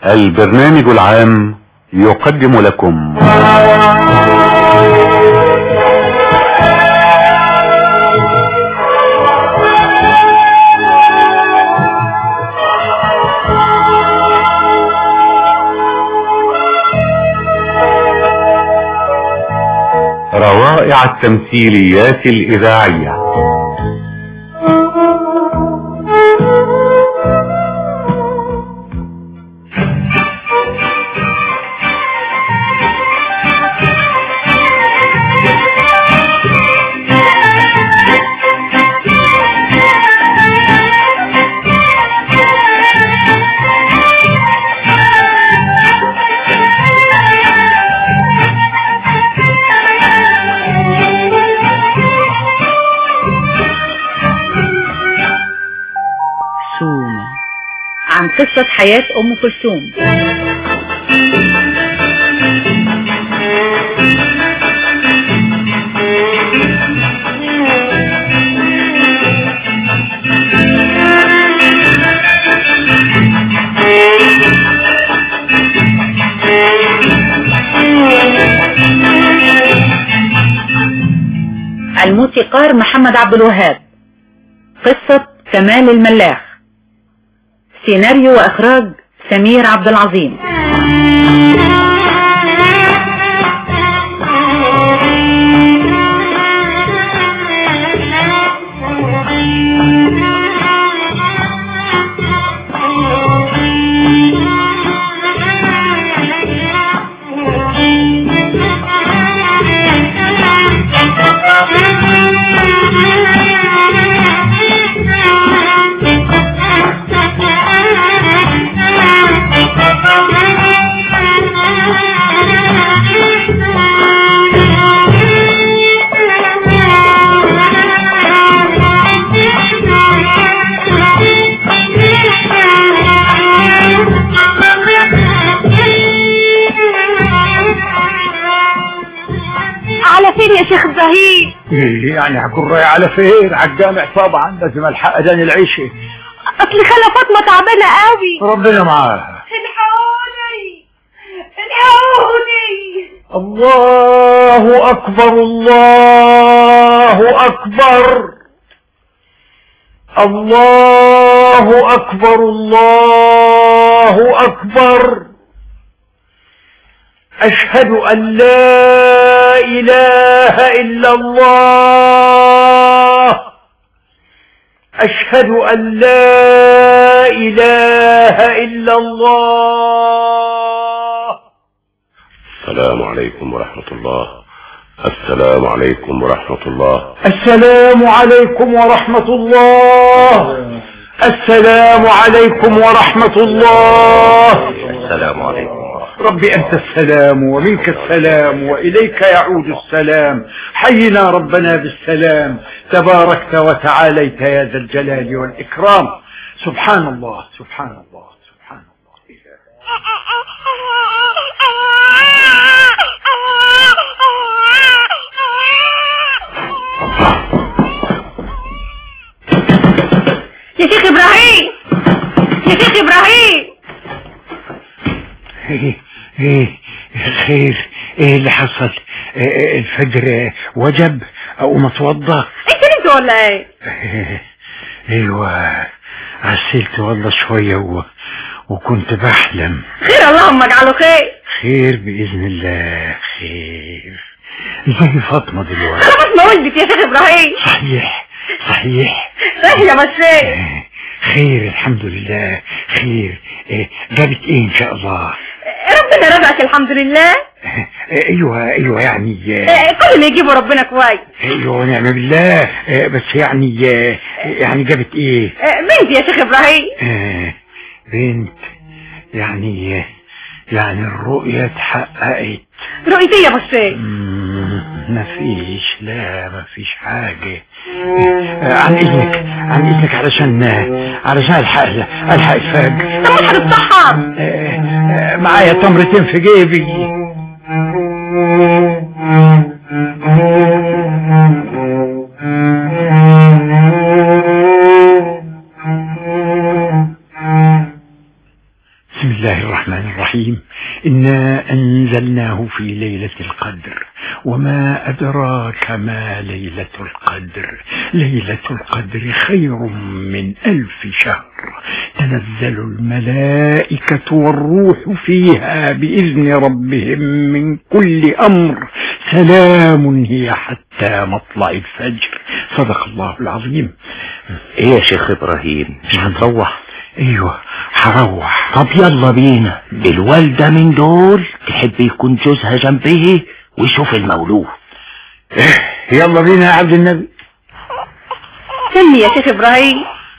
البرنامج العام يقدم لكم روائع التمثيليات الإذاعية سومة عن قصة حياة أم كلثوم الموسيقار محمد عبد الوهاب قصة كمال الملاح سيناريو وإخراج سمير عبد العظيم على فين يا شيخ ابراهيم إيه يعني هكون رايح على فين على الجامع طبعا لازم الحق اذان العيشه اصل خاله فاطمه تعبانه قوي ربنا معاها الحقوني الحقوني الله اكبر الله اكبر الله اكبر الله اكبر اشهد ان لا اله الا الله اشهد ان لا اله الا الله السلام عليكم ورحمة الله السلام عليكم ورحمة الله السلام عليكم ورحمة الله السلام عليكم ورحمة الله السلام عليكم ربي أنت السلام ومنك السلام وإليك يعود السلام حينا ربنا بالسلام تباركت وتعاليت يا ذا الجلال والإكرام سبحان الله سبحان الله سبحان الله يا شيخ ابراهيم يا شيخ ابراهيم ايه ايه خير ايه اللي حصل إيه الفجر وجب او اتوضى انت نمت ولا ايه إيه ايوه عسلت والله شوية و... وكنت بحلم خير اللهم اجعله خير خير بإذن الله خير زي فاطمة دلوقتي خلاص ما ولدت يا شيخ ابراهيم صحيح صحيح صحيح يا مشاي إيه، خير الحمد لله خير إيه، جابت ايه ان شاء الله ربنا رزقك الحمد لله إيه، ايوه ايوه يعني آه، كل اللي يجيبه ربنا كويس ايوه نعم بالله إيه، بس يعني آه، يعني جابت ايه آه، بنتي يا شيخ ابراهيم آه، بنت يعني يعني الرؤية اتحققت رؤيتي يا مشاي مم، مفيش لا مفيش حاجة آه، عن اذنك عن اذنك علشان علشان الحق الحق الفجر طب مش هتتسحر آه، آه، معايا تمرتين في جيبي بسم الله الرحمن الرحيم إنا أنزلناه في ليلة القدر وما أدراك ما ليلة القدر ليلة القدر خير من ألف شهر تنزل الملائكة والروح فيها بإذن ربهم من كل أمر سلام هي حتى مطلع الفجر صدق الله العظيم ايه يا شيخ ابراهيم مش هنروح ايوه هروح طب يلا بينا الوالدة من دول تحب يكون جوزها جنبه ويشوف المولود يلا بينا يا عبد النبي سمي يا شيخ ابراهيم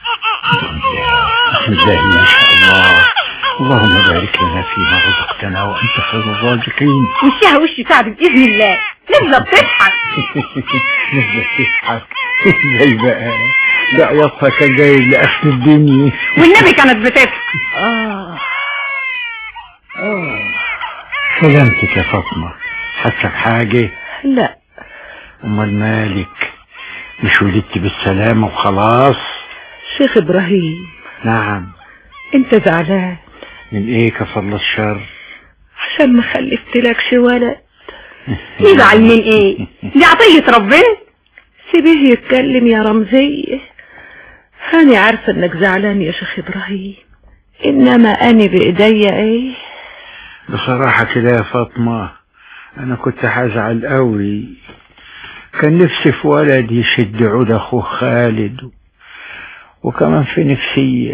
بسم الله ما شاء الله اللهم بارك لنا فيما رزقتنا وانت خير الرازقين وشها وش سعد باذن الله نفضل بتضحك نزلت تضحك ازاي بقى ده عياطها كان جاي لاخر الدنيا والنبي كانت بتضحك آه. آه. سلامتك يا فاطمة حاسة بحاجة لا امال مالك مش ولدت بالسلامة وخلاص شيخ ابراهيم نعم انت زعلان من ايه كفر الله الشر عشان ما خلفتلكش ولد يزعل من ايه دي عطية ربنا سيبيه يتكلم يا رمزية أنا عارفة إنك زعلان يا شيخ إبراهيم إنما أنا بإيديا إيه بصراحة كده يا فاطمة أنا كنت هزعل قوي كان نفسي في ولد يشد عود أخوه خالد وكمان في نفسي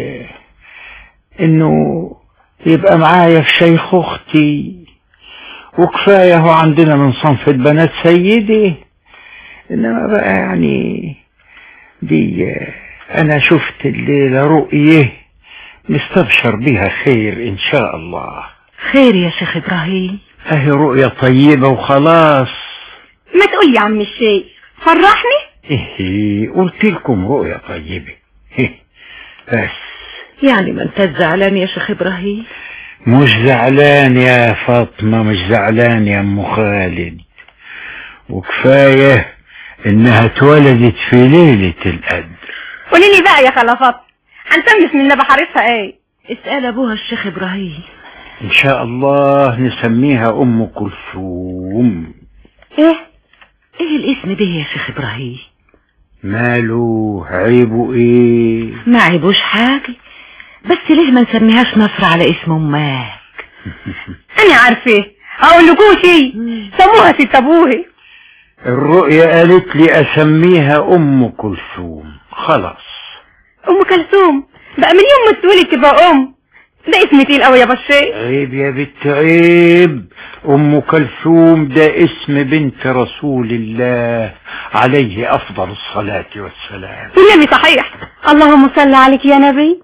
إنه يبقى معايا في شيخ أختي وكفاية هو عندنا من صنف البنات سيدي إنما بقى يعني دي أنا شفت الليلة رؤية نستبشر بيها خير إن شاء الله خير يا شيخ إبراهيم اهي رؤية طيبة وخلاص ما تقول يا عم الشيخ فرحني ايه قلت لكم رؤية طيبة إيه، بس يعني ما أنت زعلان يا شيخ إبراهيم مش زعلان يا فاطمة مش زعلان يا ام خالد وكفاية انها اتولدت في ليلة القدر قولي لي بقى يا خلافات هنسمي اسم النبي حارسها ايه اسأل أبوها الشيخ إبراهيم ان شاء الله نسميها ام كلثوم ايه إيه الاسم ده يا شيخ إبراهيم ماله عيبه ايه ما عيبوش حاجة بس ليه ما نسميهاش نصر على اسم أمك انا عارفه اقول لكم شيء سموها ست ابوها الرؤية قالت لي اسميها ام كلثوم خلاص ام كلثوم بقى من يوم ما تقولي تبقى ام ده اسم تقيل قوي يا بشير عيب يا بنت عيب ام كلثوم ده اسم بنت رسول الله عليه افضل الصلاة والسلام والنبي صحيح اللهم صل عليك يا نبي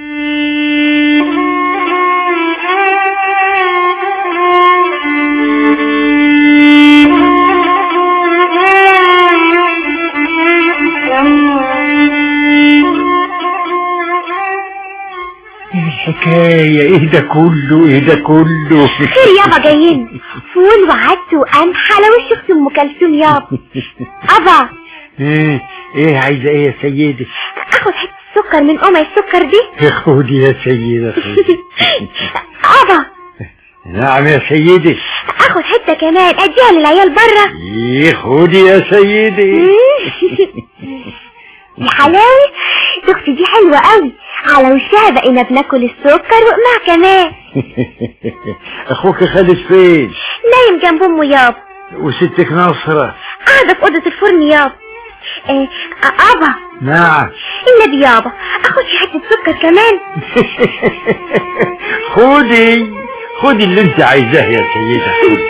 ايه الحكاية ايه ده كله ايه ده كله خير يابا جايين فول وعدس وقمح على وش اخت ام كلثوم يابا ابا ايه ايه عايزة ايه يا سيدي اخد حته سكر من ام السكر دي خدي يا سيدة خدي. ابا نعم يا سيدي اخد حته كمان اديها للعيال بره ايه خدي يا سيدي الحلاوة اختي دي حلوة قوي على وشها بقينا بناكل السكر وقمع كمان اخوك خالد فين نايم جنب امه يابا وستك ناصرة قاعدة في اوضة الفرن يابا إيه ابا نعم النبي يابا اخد شي حتة سكر كمان خدي خدي اللي انت عايزاه يا سيدة خدي.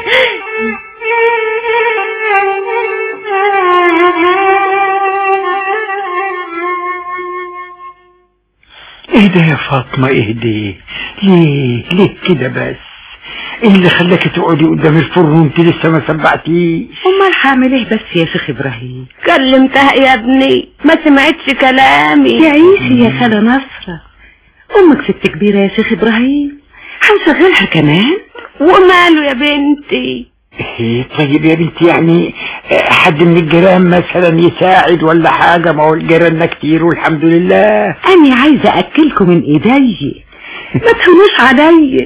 ايه ده يا فاطمة ايه ده ليه ليه كده بس ايه اللي خلاك تقعدي قدام الفرن وانت لسه ما سبعتيش أمال هعمل إيه بس يا شيخ إبراهيم كلمتها يا ابني ما سمعتش كلامي تعيشي يا خالة نصرة أمك ست كبيرة يا شيخ إبراهيم هنشغلها كمان وماله يا بنتي إيه طيب يا بنتي يعني آه، حد من الجيران مثلا يساعد ولا حاجة ما هو الجيراننا كتير والحمد لله أنا عايزة أكلكم من إيدي ما تهونوش عليا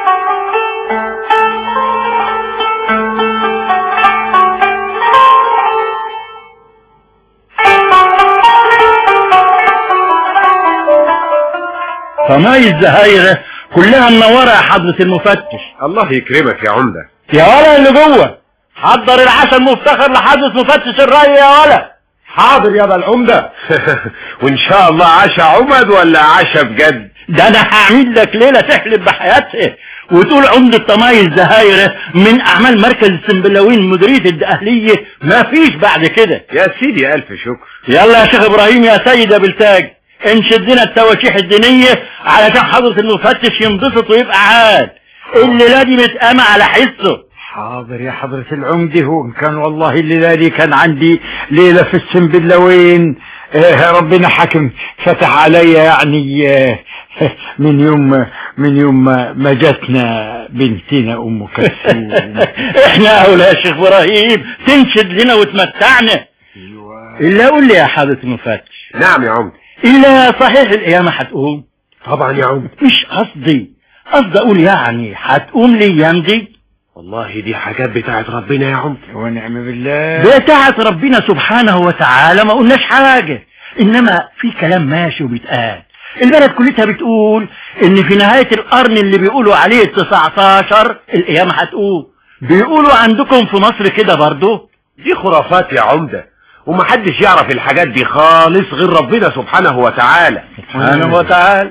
طماي الزهايرة كلها منورة يا حضرة المفتش الله يكرمك يا عمدة يا ولا اللي جوه حضر العشاء المفتخر لحضرة مفتش الرأي يا ولا حاضر يا ابا العمدة وان شاء الله عشا عمد ولا عشا بجد ده انا هعمل لك ليلة تحلب بحياتها وتقول عمدة طماي الزهايرة من اعمال مركز السنبلاوين مديرية الدقهلية ما فيش بعد كده يا سيدي الف شكر يلا يا شيخ ابراهيم يا سيد ابو التاج انشد لنا التواشيح الدينية علشان حضرة المفتش ينبسط ويبقى عاد الليلة دي متقامة على حسه حاضر يا حضرة العمدة وإن كان والله الليلة دي كان عندي ليلة في السنبلاوين آه ربنا حكم فتح عليا يعني آه من يوم من يوم ما ما جاتنا بنتنا ام كلثوم احنا اولى يا شيخ ابراهيم تنشد لنا وتمتعنا الا قول لي يا حضرة المفتش نعم يا عمدة الا صحيح القيامة هتقوم طبعا يا عمدة مش قصدي قصدي اقول يعني هتقوم الايام دي والله دي حاجات بتاعت ربنا يا عمدة ونعم بالله بتاعت ربنا سبحانه وتعالى ما قلناش حاجة انما في كلام ماشي وبيتقال البلد كلها بتقول ان في نهاية القرن اللي بيقولوا عليه التسعتاشر القيامة هتقوم بيقولوا عندكم في مصر كده برضو دي خرافات يا عمدة ومحدش يعرف الحاجات دي خالص غير ربنا سبحانه وتعالى سبحانه وتعالى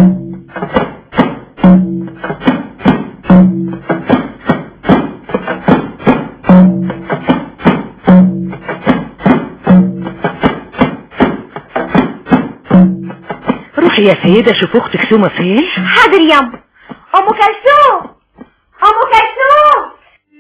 روحي يا سيدة شوف اختك سومة فين حاضر ياما ام كلثوم ام كلثوم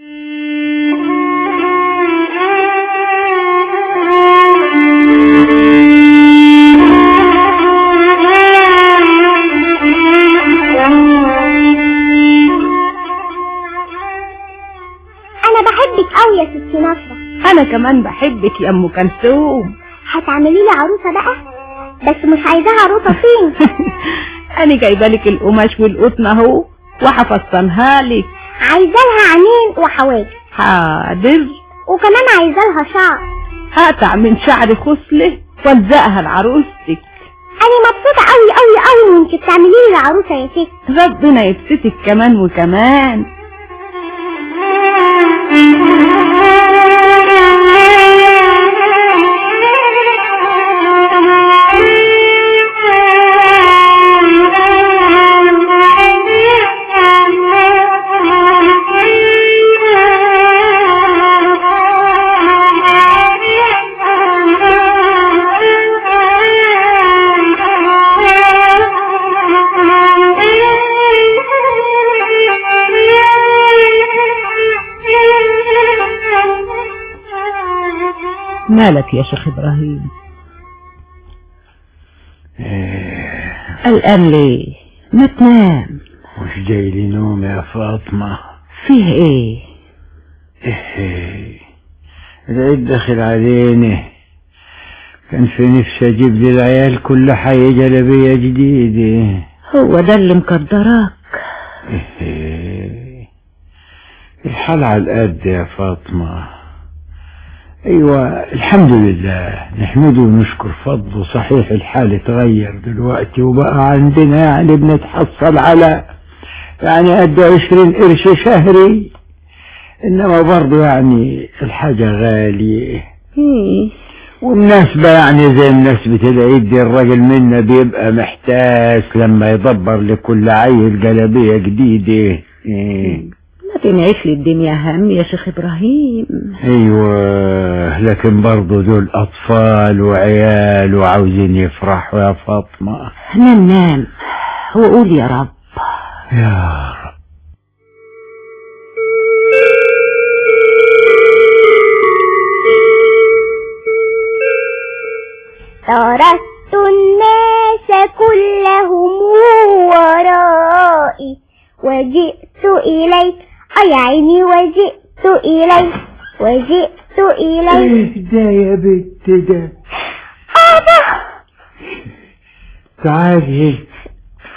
انا بحبك قوي يا ستي نصرة انا كمان بحبك يا ام كلثوم هتعملي لي عروسة بقى بس مش عايزاها عروسة فين انا جايبه لك القماش والقطن اهو وهفصلها لك عايزة لها عينين وحواجب حاضر وكمان عايزة لها شعر هقطع من شعر خصله والزقها لعروستك انا مبسوطة قوي قوي قوي وانت بتعملي لي العروسة يا ستي ربنا يبسطك كمان وكمان مالك يا شيخ ابراهيم قلقان ليه ما تنام مش جاي لي نوم يا فاطمة فيه ايه إيه. العيد داخل علينا كان في نفسي اجيب لي العيال كل حي جلبية جديدة هو ده اللي مقدراك إيه. الحال على القد يا فاطمة ايوه الحمد لله نحمده ونشكر فضله صحيح الحال اتغير دلوقتي وبقى عندنا يعني بنتحصل على يعني قد عشرين قرش شهري انما برضه يعني الحاجة غالية إيه. والمناسبة يعني زي مناسبة العيد دي الراجل منا بيبقى محتاج لما يدبر لكل عيل جلابية جديدة إيه. ما تنعيش لي الدنيا هم يا شيخ ابراهيم ايوه لكن برضه دول اطفال وعيال وعاوزين يفرحوا يا فاطمة نام نام وقول يا رب يا رب طردت الناس كلهم ورائي وجئت إليك أي عيني وجئت إليك وجئت إليك ده يا بنت ده أبا تعالي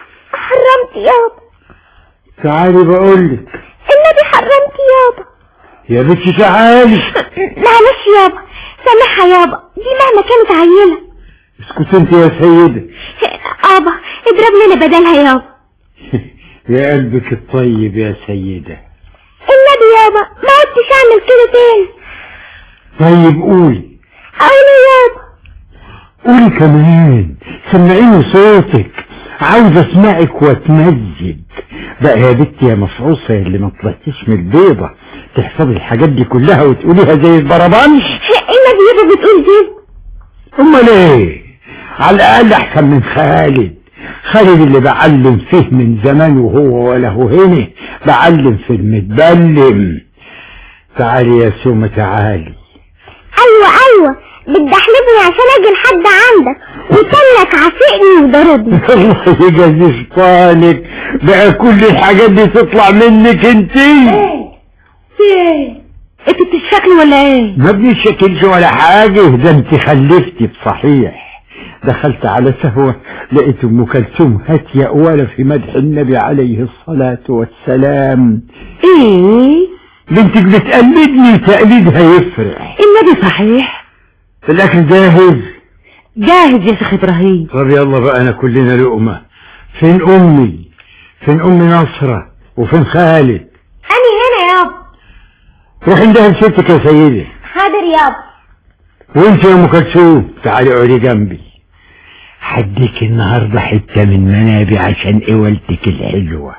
حرمت يابا تعالي بقولك النبي حرمت يابا يا بنتي تعالي معلش يابا سامحها يابا دي مهما كانت عيلة اسكت انت يا سيدة ابا اضرب لنا بدلها يابا يا قلبك الطيب يا سيدة النبي يابا ما عدتش اعمل كده تاني طيب قولي قولي يابا قولي كمان سمعيني صوتك عاوز اسمعك واتمزج بقى يا بنتي يا مفعوصة اللي ما طلعتيش من البيضة تحفظي الحاجات دي كلها وتقوليها زي البربنش النبي يابا بتقول كده امال ايه على الاقل احسن من خالد خالد اللي بعلم فيه من زمان وهو وله هنا بعلم في المتبلم تعالي يا سومة تعالي ايوه ايوه بتدحلبني عشان اجي لحد عندك وكانك عافقني وضربني الله يجازي شيطانك بقى كل الحاجات دي تطلع منك انتي ايه انت بتشكلي ولا ايه ما بنشكلش ولا حاجة ده انت خلفتي بصحيح دخلت على سهوة لقيت ام كلثوم هاتية ولا في مدح النبي عليه الصلاة والسلام ايه بنتك بتقلدني تقليدها يفرح النبي صحيح الاكل جاهز جاهز يا شيخ ابراهيم طب يلا بقى انا كلنا لقمة فين امي فين ام نصرة وفين خالد انا هنا يابا روح عندها لستك يا سيدي حاضر يابا وانت يا ام كلثوم تعالي اقعدي جنبي هديك النهارده حته من منابي عشان قولتك الحلوه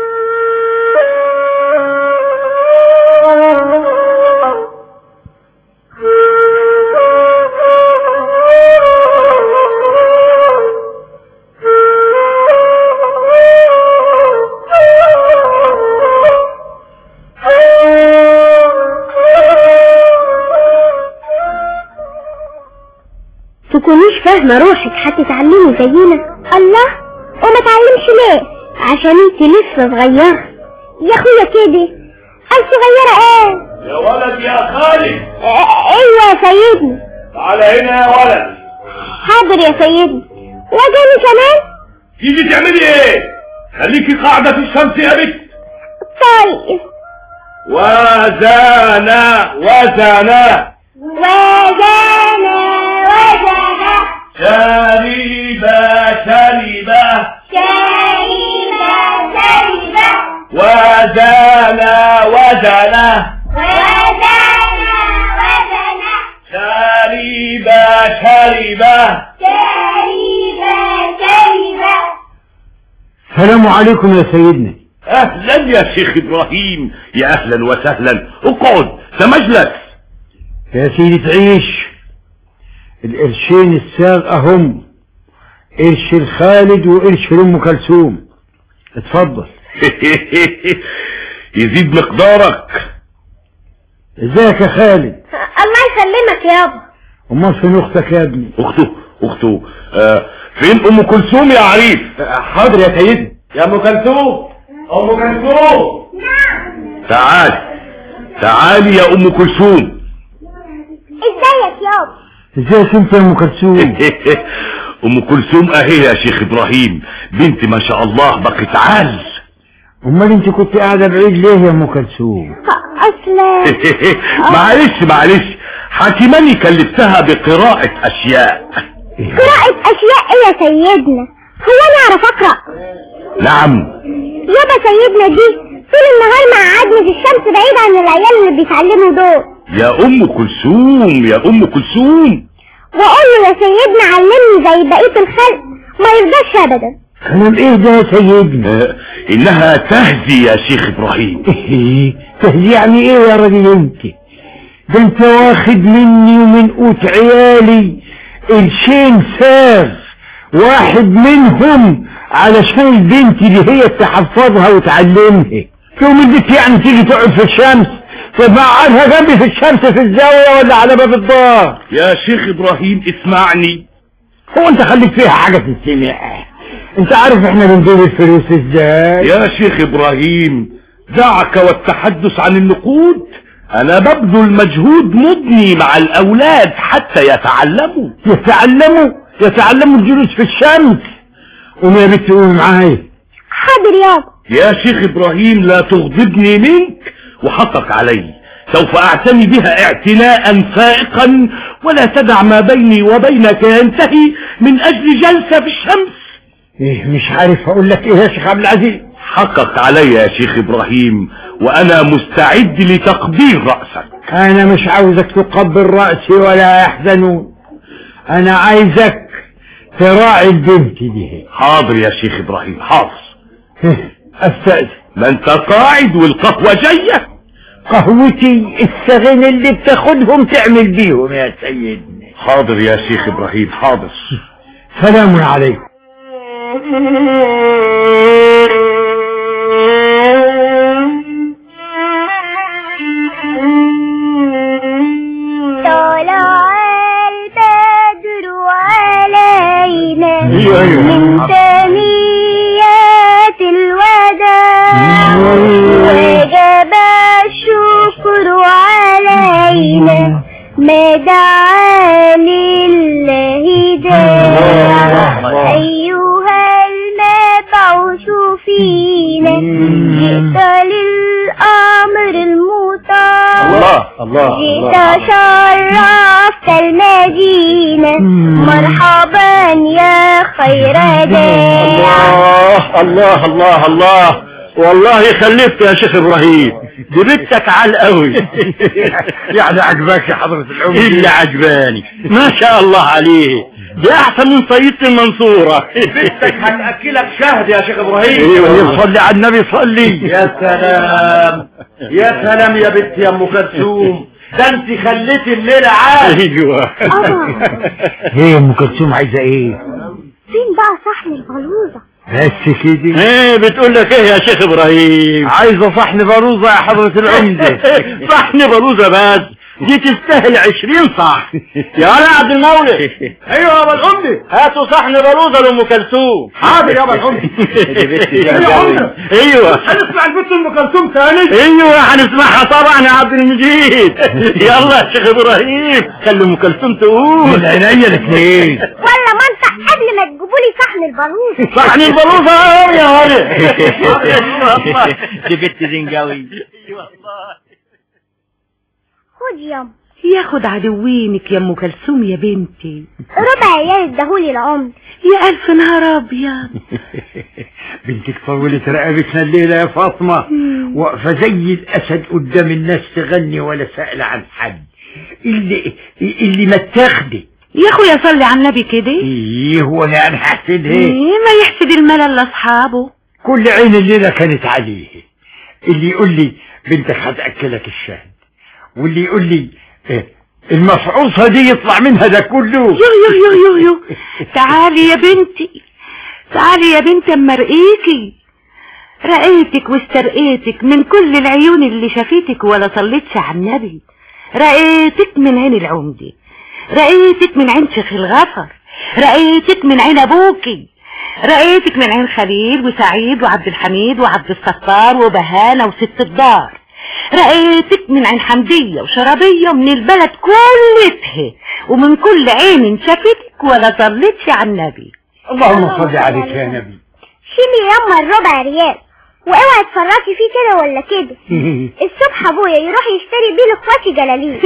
تكونيش فاهمة روحك هتتعلمي زينا الله وما تعلمش ليه عشان انت لسه صغيرة يا اخويا كده انا صغيرة ايه يا ولد يا خالد اه، ايوه يا سيدنا تعالى هنا يا ولد حاضر يا سيدنا وجاني كمان تيجي تعملي ايه خليكي قاعدة في الشمس يا بنت طيب وزانا وزانا وجانا وجانا شريبة شريبة شريبة شريبة وزانا وزانا وجانا وجانا شريبة شريبة شريبة شريبة السلام عليكم يا سيدنا اهلا يا شيخ ابراهيم يا اهلا وسهلا اقعد ده مجلس يا سيدي تعيش القرشين الساغ اهم قرش الخالد وقرش ام كلثوم اتفضل يزيد مقدارك ازيك يا خالد الله يسلمك يابا امال فين اختك يا ابني اخته اخته آه فين ام كلثوم يا عريف حاضر يا سيدي يا ام كلثوم ام كلثوم تعالي تعالي يا ام كلثوم ازيك يابا ازيك انت يا ام كلثوم ام كلثوم اهي يا شيخ ابراهيم بنت ما شاء الله بقت عال امال انت كنت قاعده بعيد ليه يا ام كلثوم اصلا معلش معلش حكيماني كلفتها بقراءة اشياء قراءة اشياء ايه يا سيدنا هو انا اعرف اقرأ نعم يابا سيدنا دي طول النهار مقعدني في الشمس بعيد عن العيال اللي بيتعلموا دول يا ام كلثوم يا ام كلثوم واقول له يا سيدنا علمني زي بقية الخلق ما يرضاش ابدا كلام ايه ده يا سيدنا آه، انها تهزي يا شيخ ابراهيم ايه تهزي يعني ايه يا راجل انت ده انت واخد مني ومن قوت عيالي قرشين ساغ واحد منهم علشان البنت اللي هي تحفظها وتعلمها يوم البنت يعني تيجي تقعد في الشمس طب ما اقعدها جنبي في الشمس في الزاوية ولا على باب الدار يا شيخ ابراهيم اسمعني هو انت خليك فيها حاجة تستمع انت عارف احنا بنجيب الفلوس ازاي يا شيخ ابراهيم دعك والتحدث عن النقود انا ببذل مجهود مضني مع الاولاد حتى يتعلموا يتعلموا يتعلموا الجلوس في الشمس قوم يا بنت قومي معايا حاضر يابا يا شيخ ابراهيم لا تغضبني منك وحقك علي سوف اعتني بها اعتناء فائقا ولا تدع ما بيني وبينك ينتهي من اجل جلسة في الشمس إيه مش عارف اقول لك ايه يا شيخ عبد العزيز حقك علي يا شيخ ابراهيم وانا مستعد لتقبيل رأسك انا مش عاوزك تقبل رأسي ولا يحزنون انا عايزك تراعي البنت دي حاضر يا شيخ ابراهيم حاضر إيه، استاذن ما انت قاعد والقهوة جاية قهوتي السغن اللي بتاخدهم تعمل بيهم يا سيدنا حاضر يا شيخ ابراهيم حاضر سلام عليكم طلع البدر علينا أيوة، أيوة. من ثنيات الوداع وجب الشكر علينا ما دعا لله داع أيها المبعوث فينا جئت للأمر المطاع الله الله جئت شرفت المدينة مرحبا يا خير داع الله الله الله الله والله خلفت يا شيخ ابراهيم دي بنتك عال قوي يعني عجبك يا حضرة العمر اللي عجباني ما شاء الله عليه دي احسن من سيدة المنصورة هتأكلك شهد يا شيخ ايوه صلي على النبي صلي يا سلام يا سلام يا بنت يا ام كلثوم ده انت خليتي الليله عاد ايوه هي ام كلثوم عايزه ايه فين بقى صحن البلوزة بس كده ايه بتقول لك ايه يا شيخ ابراهيم عايزه صحن باروزه يا حضرة العمدة صحن بلوزة بس دي تستاهل عشرين صح يا ولا عبد المولد ايوه يا ابو الامي هاتوا صحن بلوزة لام كلثوم حاضر يا ابو الامي ايوه هنسمع البنت ام كلثوم تاني ايوه هنسمعها طبعا يا عبد المجيد يلا يا شيخ ابراهيم خلي ام كلثوم تقول من عينيا الاثنين ولا منطق قبل ما تجيبولي صحن البلوزة صحن البلوزة اهو يا ولد دي بنت زنجاوي خد يام ياخد عدوينك يا ام كلثوم يا بنتي ربع عيال اداهولي العمر يا الف نهار ابيض بنتك طولت رقبتنا الليلة يا فاطمة واقفة زي الأسد قدام الناس تغني ولا سأل عن حد اللي اللي ما تاخدي يا اخويا صلي على النبي كده ايه هو انا انا هحسدها إيه ما يحسد الملل لاصحابه كل عين الليلة كانت عليه اللي يقول لي بنتك هتأكلك الشهد واللي يقول لي إيه المفعوصة دي يطلع منها ده كله يو يو يو يو يو تعالي يا بنتي تعالي يا بنتي اما رقيكي رقيتك واسترقيتك من كل العيون اللي شافتك ولا صليتش على النبي رقيتك من عين العمدي رقيتك من عين شيخ الغفر رقيتك من عين ابوكي رقيتك من عين خليل وسعيد وعبد الحميد وعبد الستار وبهانة وست الدار رقيتك من عين حمدية وشرابية من البلد كلتها ومن كل عين شافتك ولا صليتش على النبي اللهم صل عليك يا نبي شيلي ياما الربع ريال واوعي تفرطي فيه كده ولا كده الصبح ابويا يروح يشتري بيه لاخواتي جلالين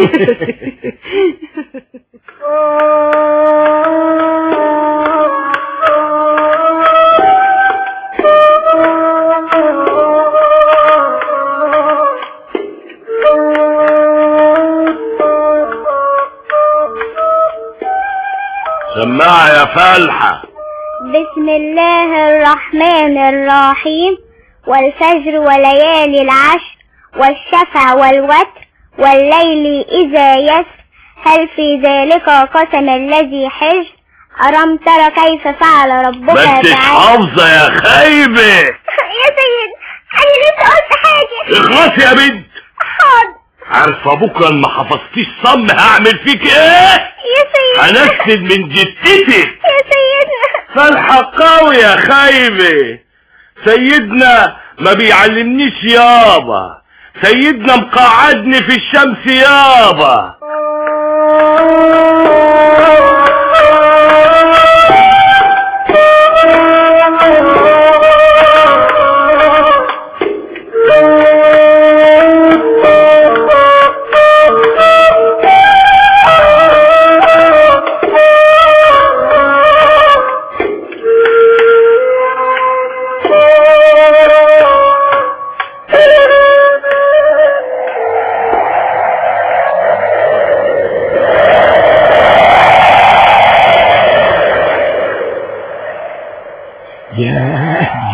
سماعة يا فالحة بسم الله الرحمن الرحيم والفجر وليالي العشر والشفع والوتر والليل إذا يسر هل في ذلك قسم الذي حجر ألم تر كيف فعل ربك ما انتش حافظة يا خايبة يا سيد أنا لسه قلت حاجة اخلصي يا بنت حاضر عارفة بكرة ان ما حفظتيش صم هعمل فيك ايه يا سيد هنسد من جدتك يا سيدنا فالحة قوي يا خايبة سيدنا ما بيعلمنيش يابا سيدنا مقعدني في الشمس يابا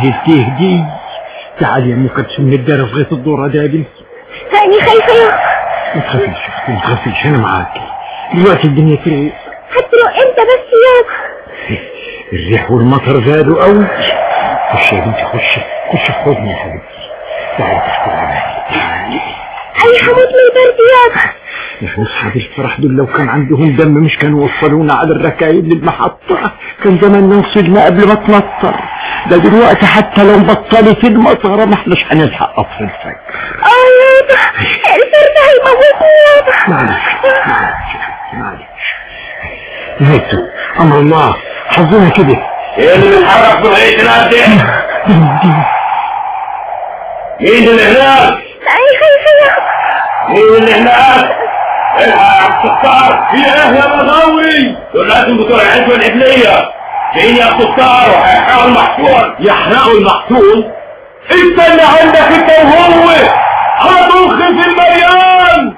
اهدي اهدي تعالي يا ام كلثوم ندار في غيط الدورة ده يا بنتي أنا خايفة يا ما تخافيش يا اختي ما تخافيش انا معاكي دلوقتي الدنيا تروق هتروق امتى بس يابا الريح والمطر زادوا قوي خش يا بنتي خش خش في حضني يا حبيبتي تعالي تشكر عليا تعالي أنا هموت من البرد يابا نحن اصحاب الفرح دول لو كان عندهم دم مش كانوا وصلونا على الركايب للمحطة كان زماننا وصلنا قبل ما تمطر ده دلوقتي حتى لو بطلت المطره ما احناش هنلحق قطر الفجر اه يابا البرد هيموتني يابا معلش معلش معلش نهايته امر الله حظنا كده ايه اللي بيتحرك في الغيط هناك ده؟ مين اللي هناك؟ أنا خايفة يابا مين اللي هناك؟ الحق يا عبد الستار في ايه يا مغاوري؟ دول لازم بتوع العزوة الإبلية جايين يا عبد الستار وهيحرقوا المحصول يحرقوا المحصول؟ انت اللي عندك انت وهو هتخ في المليان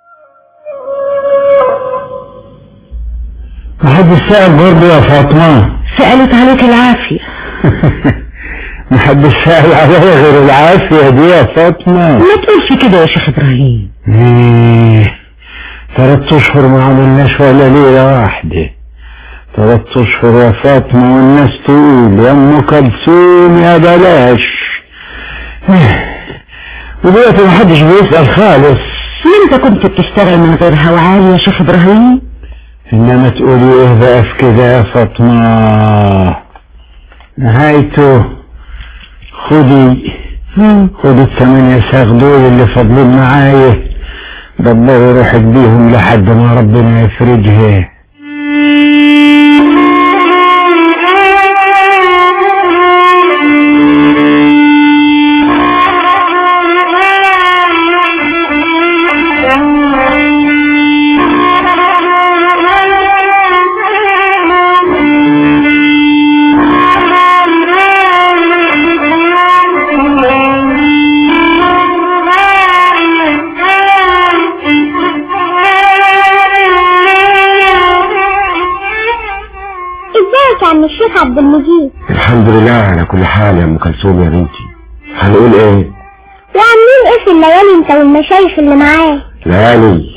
ما حد سأل برضه يا فاطمة سألت عليك العافية ما حد سأل عليا غير العافية دي يا فاطمة ما تقولش كده يا شيخ إبراهيم ايه تلات اشهر ما عملناش ولا ليلة واحدة تلات اشهر يا فاطمة والناس تقول يا ام كلثوم يا بلاش إيه. ودلوقتي محدش بيسأل خالص انت كنت بتشتغل من غير هوا عالي يا شيخ إبراهيم انما تقولي ايه بقى في كده يا فاطمة نهايته خدي خدي الثمانية ساق دول اللي فاضلين معايا دبري روحك بيهم لحد ما ربنا يفرجها ازيك يا عم الشيخ عبد المجيد الحمد لله على كل حال يا ام كلثوم يا بنتي هنقول ايه وعاملين ايه في الليالي انت والمشايخ اللي معاه ليالي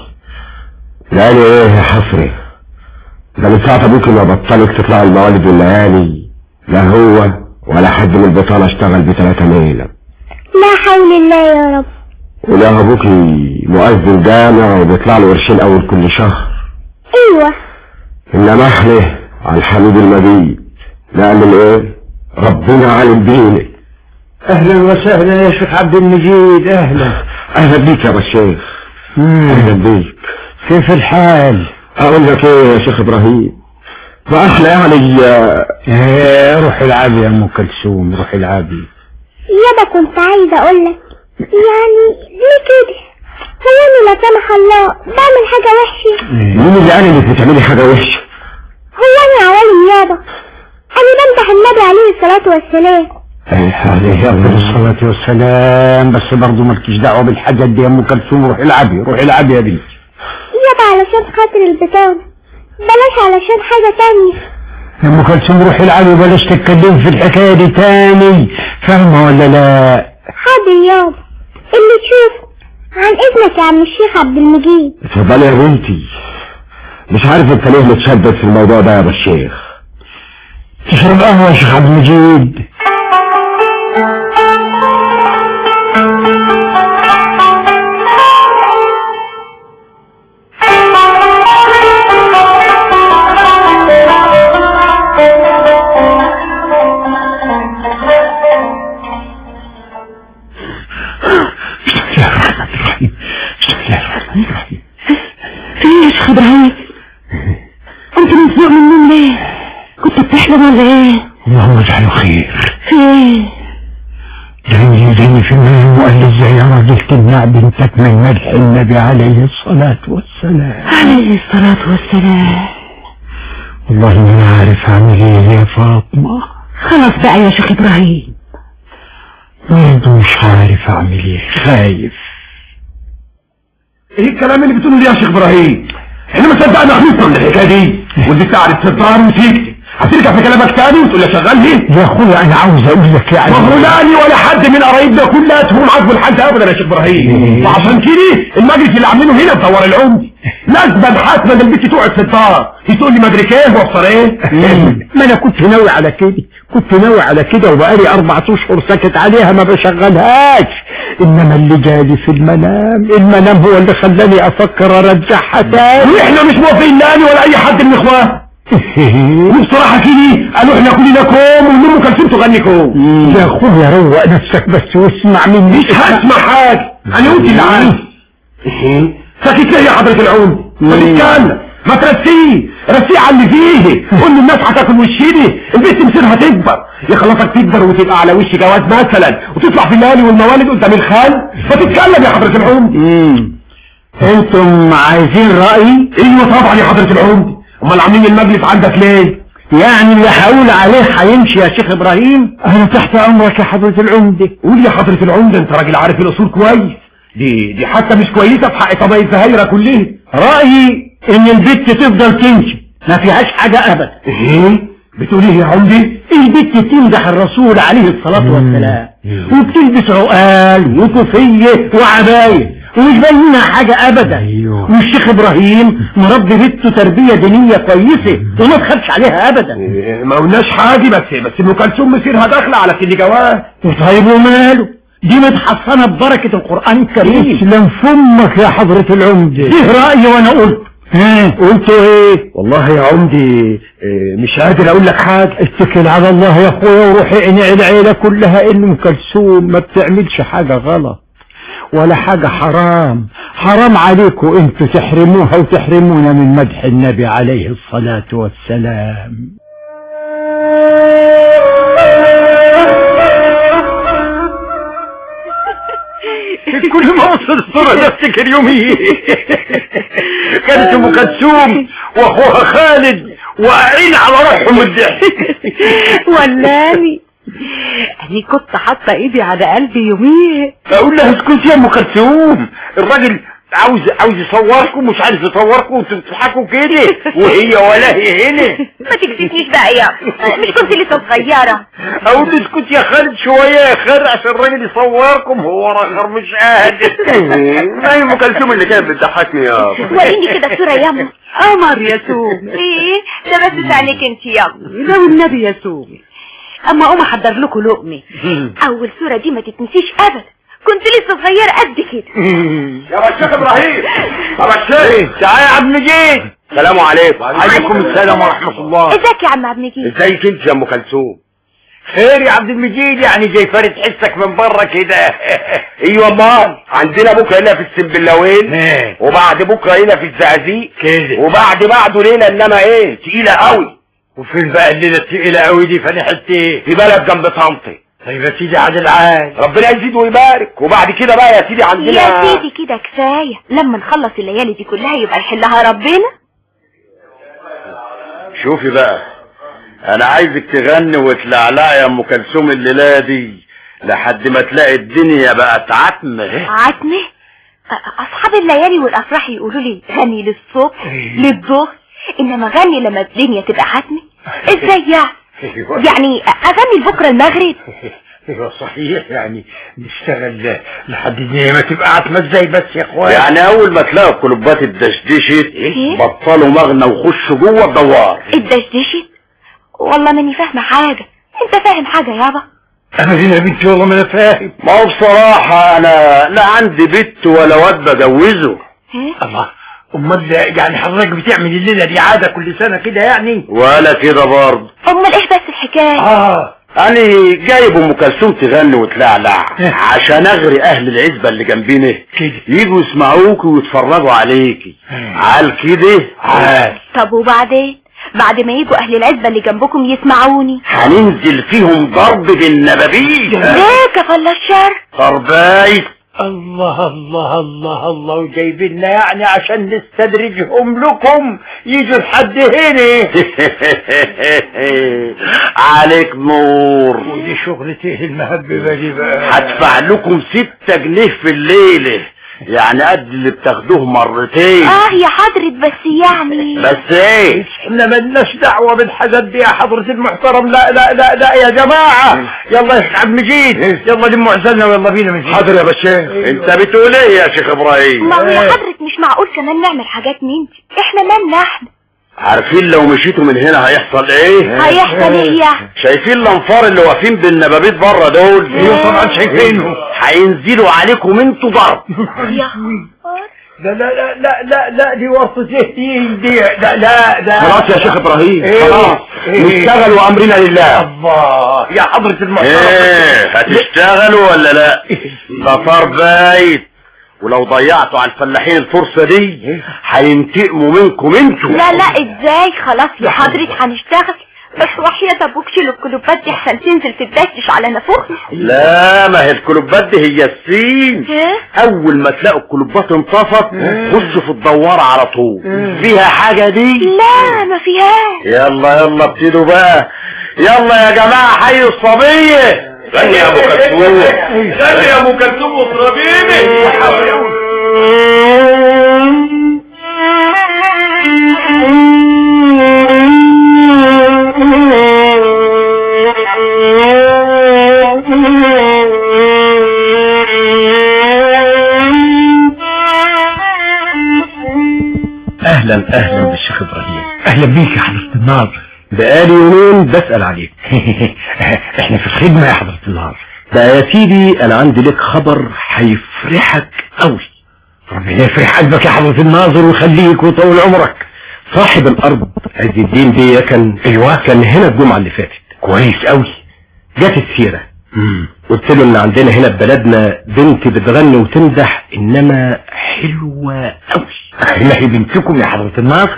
ليالي ايه يا حفرة ده من ساعة ابوك ما بطلك تطلع الموالد والليالي لا هو ولا حد من البطالة اشتغل بثلاثة ليلة لا حول الله يا رب ولا ابوك مؤذن جامع وبيطلع له قرشين اول كل شهر ايوه انما احنا على الحميد المجيد نعمل ايه ربنا عالم بينا اهلا وسهلا يا شيخ عبد المجيد اهلا اهلا بيك يا بشيخ اهلا بيك كيف الحال اقول لك ايه يا شيخ ابراهيم ما احلى يعني آه، ايه روحي العبي يا ام كلثوم روحي العبي يابا كنت عايزة اقولك يعني ليه كده هو انا لا سمح الله بعمل حاجة وحشة مين اللي قال انك بتعملي حاجه وحشه هو انا عوالم يابا انا بمدح النبي عليه الصلاة والسلام عليه افضل الصلاة والسلام بس برضه مالكيش دعوة بالحاجات دي يا ام كلثوم روحي العبي روحي العبي يا بنتي يابا علشان خاطر البطانة بلاش علشان حاجة تانية يا ام كلثوم روحي العبي وبلاش تتكلم في الحكاية دي تاني فاهمة ولا لا حاضر يابا اللي تشوفه عن اذنك يا عم الشيخ عبد المجيد اتفضلي يا بنتي مش عارف انت ليه متشدد في الموضوع ده يا بشيخ تشرب قهوة يا شيخ عبد المجيد بسم الله الرحمن الرحيم بسم الله الرحمن الرحيم في ايه يا شيخ إبراهيم انت مزنوق من النوم ليه كنت بتحلم ولا ايه اللهم اجعله خير في ايه جاني جاني في المهم وقال لي ازاي يا راجل تمنع بنتك من مدح النبي عليه الصلاة والسلام عليه الصلاة والسلام والله ما انا عارف اعمل ايه يا فاطمة خلاص بقى يا شيخ إبراهيم برضه مش عارف اعمل ايه خايف ايه الكلام اللي بتقوله ده يا شيخ ابراهيم احنا ما صدقنا خلصنا من الحكايه دي واللي تعرف تدار وتكتب هترجع في كلامك تاني وتقول لي شغال ليه يا اخويا انا عاوز اقول لك يعني ما هو لا لي ولا حد من قرايبنا كلها تكون عاجبه الحال ده ابدا يا شيخ ابراهيم وعشان كده المجلس اللي عاملينه هنا مطور العمدي لازم حاسبه ان البنت تقعد في الدار تقول لي ما ادري ايه وابصر ايه ما انا كنت ناوي على كده كنت ناوي على كده وبقالي اربع اشهر ساكت عليها ما بشغلهاش انما اللي جالي في المنام المنام هو اللي خلاني افكر ارجعها تاني واحنا مش موافقين لا أنا ولا اي حد من الاخوان وبصراحه كده قالوا احنا كلنا كوم وام كلثوم تغني كوم يا اخويا روق نفسك بس واسمع مني مش هسمع حاجه انا قلت اللي عايز ساكت ليه يا حضره العمد ما تتكلم ما ترسيه رسيه على اللي فيه قول للناس هتاكل وشيني البنت مصيرها تكبر يخلصك تكبر وتبقى على وش جواز مثلا وتطلع في الليالي والموالد قدام الخال ما تتكلم يا حضره العمد انتم عايزين رأيي ايوه طبعا يا حضره العمد امال عاملين المجلس عندك ليه يعني اللي هقول عليه هيمشي يا شيخ ابراهيم انا تحت امرك يا حضرة العمدة قول يا حضرة العمدة انت راجل عارف الاصول كويس دي دي حتى مش كويسة في حق طبيعة الزهايرة كلها رأيي ان البت تفضل تمشي ما فيهاش حاجة ابدا ايه بتقول ايه يا عمدي البت تمدح الرسول عليه الصلاة والسلام وبتلبس عقال وكوفية وعباية ومش باينها حاجة ابدا أيوه. والشيخ ابراهيم مربي بنته تربية دينية كويسة وما تخافش عليها ابدا إيه، ما قلناش حاجة بس بس ام كلثوم مصيرها داخلة على سن جواز طيب وماله دي متحصنة ببركة القرآن الكريم اسلم فمك يا حضرة العمدة ايه رأيي وانا قلت ها قلتوا ايه والله يا عمدي إيه، مش قادر اقول لك حاجة اتكل على الله يا اخويا وروح اقنع العيلة كلها ان ام كلثوم ما بتعملش حاجة غلط ولا حاجة حرام حرام عليكم انتوا تحرموها وتحرمونا من مدح النبي عليه الصلاة والسلام كل ما اوصل الصورة ده افتكر يومي كانت ام كلثوم واخوها خالد واقعين على روحهم الضحك ولاني أنا كنت حاطة إيدي على قلبي يوميها اقول لها اسكتي يا ام كلثوم الراجل عاوز عاوز يصوركم مش عارف يصوركم وانتوا بتضحكوا كده وهي ولا هي هنا ما تكسفنيش بقى يا مش كنت لسه صغيرة اقول له اسكت يا خالد شويه يا خالد عشان الراجل يصوركم هو راجل مش قادر ما هي ام كلثوم اللي كانت بتضحكني يا وريني كده الصورة ياما قمر يا سومي ايه ده بس عليك انت ياما لو النبي يا سومي أما أقوم أحضر لكم لقمي اول صورة دي ما تتنسيش ابدا كنت لسه صغيرة قد كده يا الشيخ ابراهيم يا الشيخ تعالى يا عبد المجيد السلام عليكم عليكم السلام ورحمه الله ازيك يا عم عبد المجيد ازيك انت يا ام كلثوم خير يا عبد المجيد يعني جاي فارد حسك من بره كده ايوه امال عندنا بكره هنا في السنبلاوين إيه. وبعد بكره هنا في الزقازيق كده وبعد بعده ليله انما ايه تقيله قوي وفين بقى الليله التقيله قوي دي فانا حته ايه في بلد جنب طنطا طيب يا سيدي عادل عاد ربنا يزيد ويبارك وبعد كده بقى يا سيدي عندنا يا سيدي كده كفاية لما نخلص الليالي دي كلها يبقى يحلها ربنا شوفي بقى انا عايزك تغني وتلعلع يا ام كلثوم الليله دي لحد ما تلاقي الدنيا بقت عتمه عتمة أ- اصحاب الليالي والافراح يقولوا لي غني للصبح للظهر انما غني لما الدنيا تبقى عتمة ازاي يعني يعني اغني لبكره المغرب ايوه صحيح يعني نشتغل لحد الدنيا ما تبقى عتمه ازاي بس يا اخويا يعني اول ما تلاقوا الكلوبات اتدشدشت إيه؟ بطلوا مغنى وخشوا جوه الدوار الدشدشت والله ماني فاهمة حاجة انت فاهم حاجة يابا انا يا بنتي والله ما انا فاهم ما هو بصراحة انا لا عندي بنت ولا واد بجوزه ها؟ الله امال يعني حضرتك بتعمل الليله دي عاده كل سنه كده يعني ولا كده برضه امال ايه بس الحكاية اه انا جايب ام كلثوم تغني وتلعلع إيه. عشان اغري اهل العزبة اللي جنبينا كده يجوا يسمعوكي ويتفرجوا عليكي إيه. عال كده عال طب وبعدين بعد ما يجوا اهل العزبة اللي جنبكم يسمعوني هننزل فيهم ضرب بالنبابيس ليه كفل الشر خربايت الله الله الله الله وجايبين لنا يعني عشان نستدرجهم لكم يجوا لحد هنا عليك نور ودي شغلة ايه المهببة دي بقى هدفع لكم ستة جنيه في الليلة يعني قد اللي بتاخدوه مرتين اه يا حضرة بس يعني بس ايه احنا ملناش دعوة بالحاجات دي يا حضرة المحترم لا لا لا لا يا جماعة يلا يا شيخ عبد المجيد يلا لموا عزلنا ويلا بينا من حاضر يا باشا انت بتقول ايه يا شيخ ابراهيم ما هو يا حضرة مش معقول كمان نعمل حاجات من دي احنا مالنا احنا عارفين لو مشيتوا من هنا هيحصل ايه هيحصل ايه يعني شايفين الانفار اللي واقفين بالنبابيت بره دول ايوه طبعا شايفينهم هينزلوا عليكم انتوا ضرب يا لا لا لا لا لا لا دي ورطة الدين دي لا لا لا خلاص يا شيخ ابراهيم إيه؟ خلاص إيه؟ نشتغل وامرنا لله الله يا حضرة المحترم ايه هتشتغلوا ولا لا ده صار بايت ولو ضيعتوا على الفلاحين الفرصة دي هينتقموا منكم انتوا لا لا ازاي خلاص يا حضرة هنشتغل بس وحياة ابوك شيلوا الكلوبات دي احسن تنزل تدشش على نافوخنا لا ما هي الكلوبات دي هي السين ها؟ اول ما تلاقوا الكلوبات انطفت خشوا في الدوارة على طول فيها حاجة دي لا ما فيهاش يلا يلا ابتدوا بقى يلا يا جماعة حيوا الصبية غني يا ابو كلثوم غني يا ابو كلثوم واضربيني اهلا اهلا بالشيخ ابراهيم اهلا بيك يا حضرة الناظر بقالي يومين بسأل عليك احنا في الخدمة يا حضرة الناظر ده يا سيدي انا عندي لك خبر هيفرحك قوي ربنا يفرح قلبك يا حضرة الناظر ويخليك ويطول عمرك صاحب الارض عز الدين بيه كان ايوه كان هنا الجمعة اللي فاتت كويس قوي جت السيرة قلت له ان عندنا هنا في بلدنا بنت بتغني وتمدح انما حلوة قوي ما هي بنتكم يا حضرة الناصر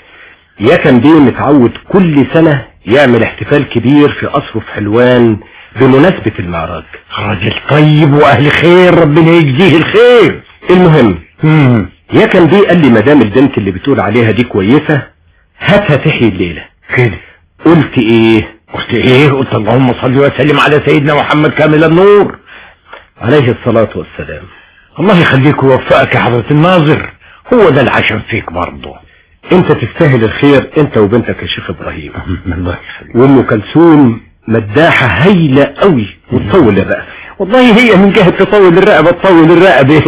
يا كان بيه متعود كل سنة يعمل احتفال كبير في قصره في حلوان بمناسبة المعراج راجل طيب واهل خير ربنا يجزيه الخير المهم يا كان بيه قال لي مدام البنت اللي بتقول عليها دي كويسة هاتها تحيي الليلة كده قلت ايه قلت ايه قلت اللهم صل وسلم على سيدنا محمد كامل النور عليه الصلاة والسلام الله يخليك ويوفقك يا حضرة الناظر هو ده العشم فيك برضه انت تستاهل الخير انت وبنتك يا شيخ ابراهيم الله يخليك وام كلثوم مداحة هايلة قوي وتطول الرقبة والله هي من جهة تطول الرقبة تطول الرقبة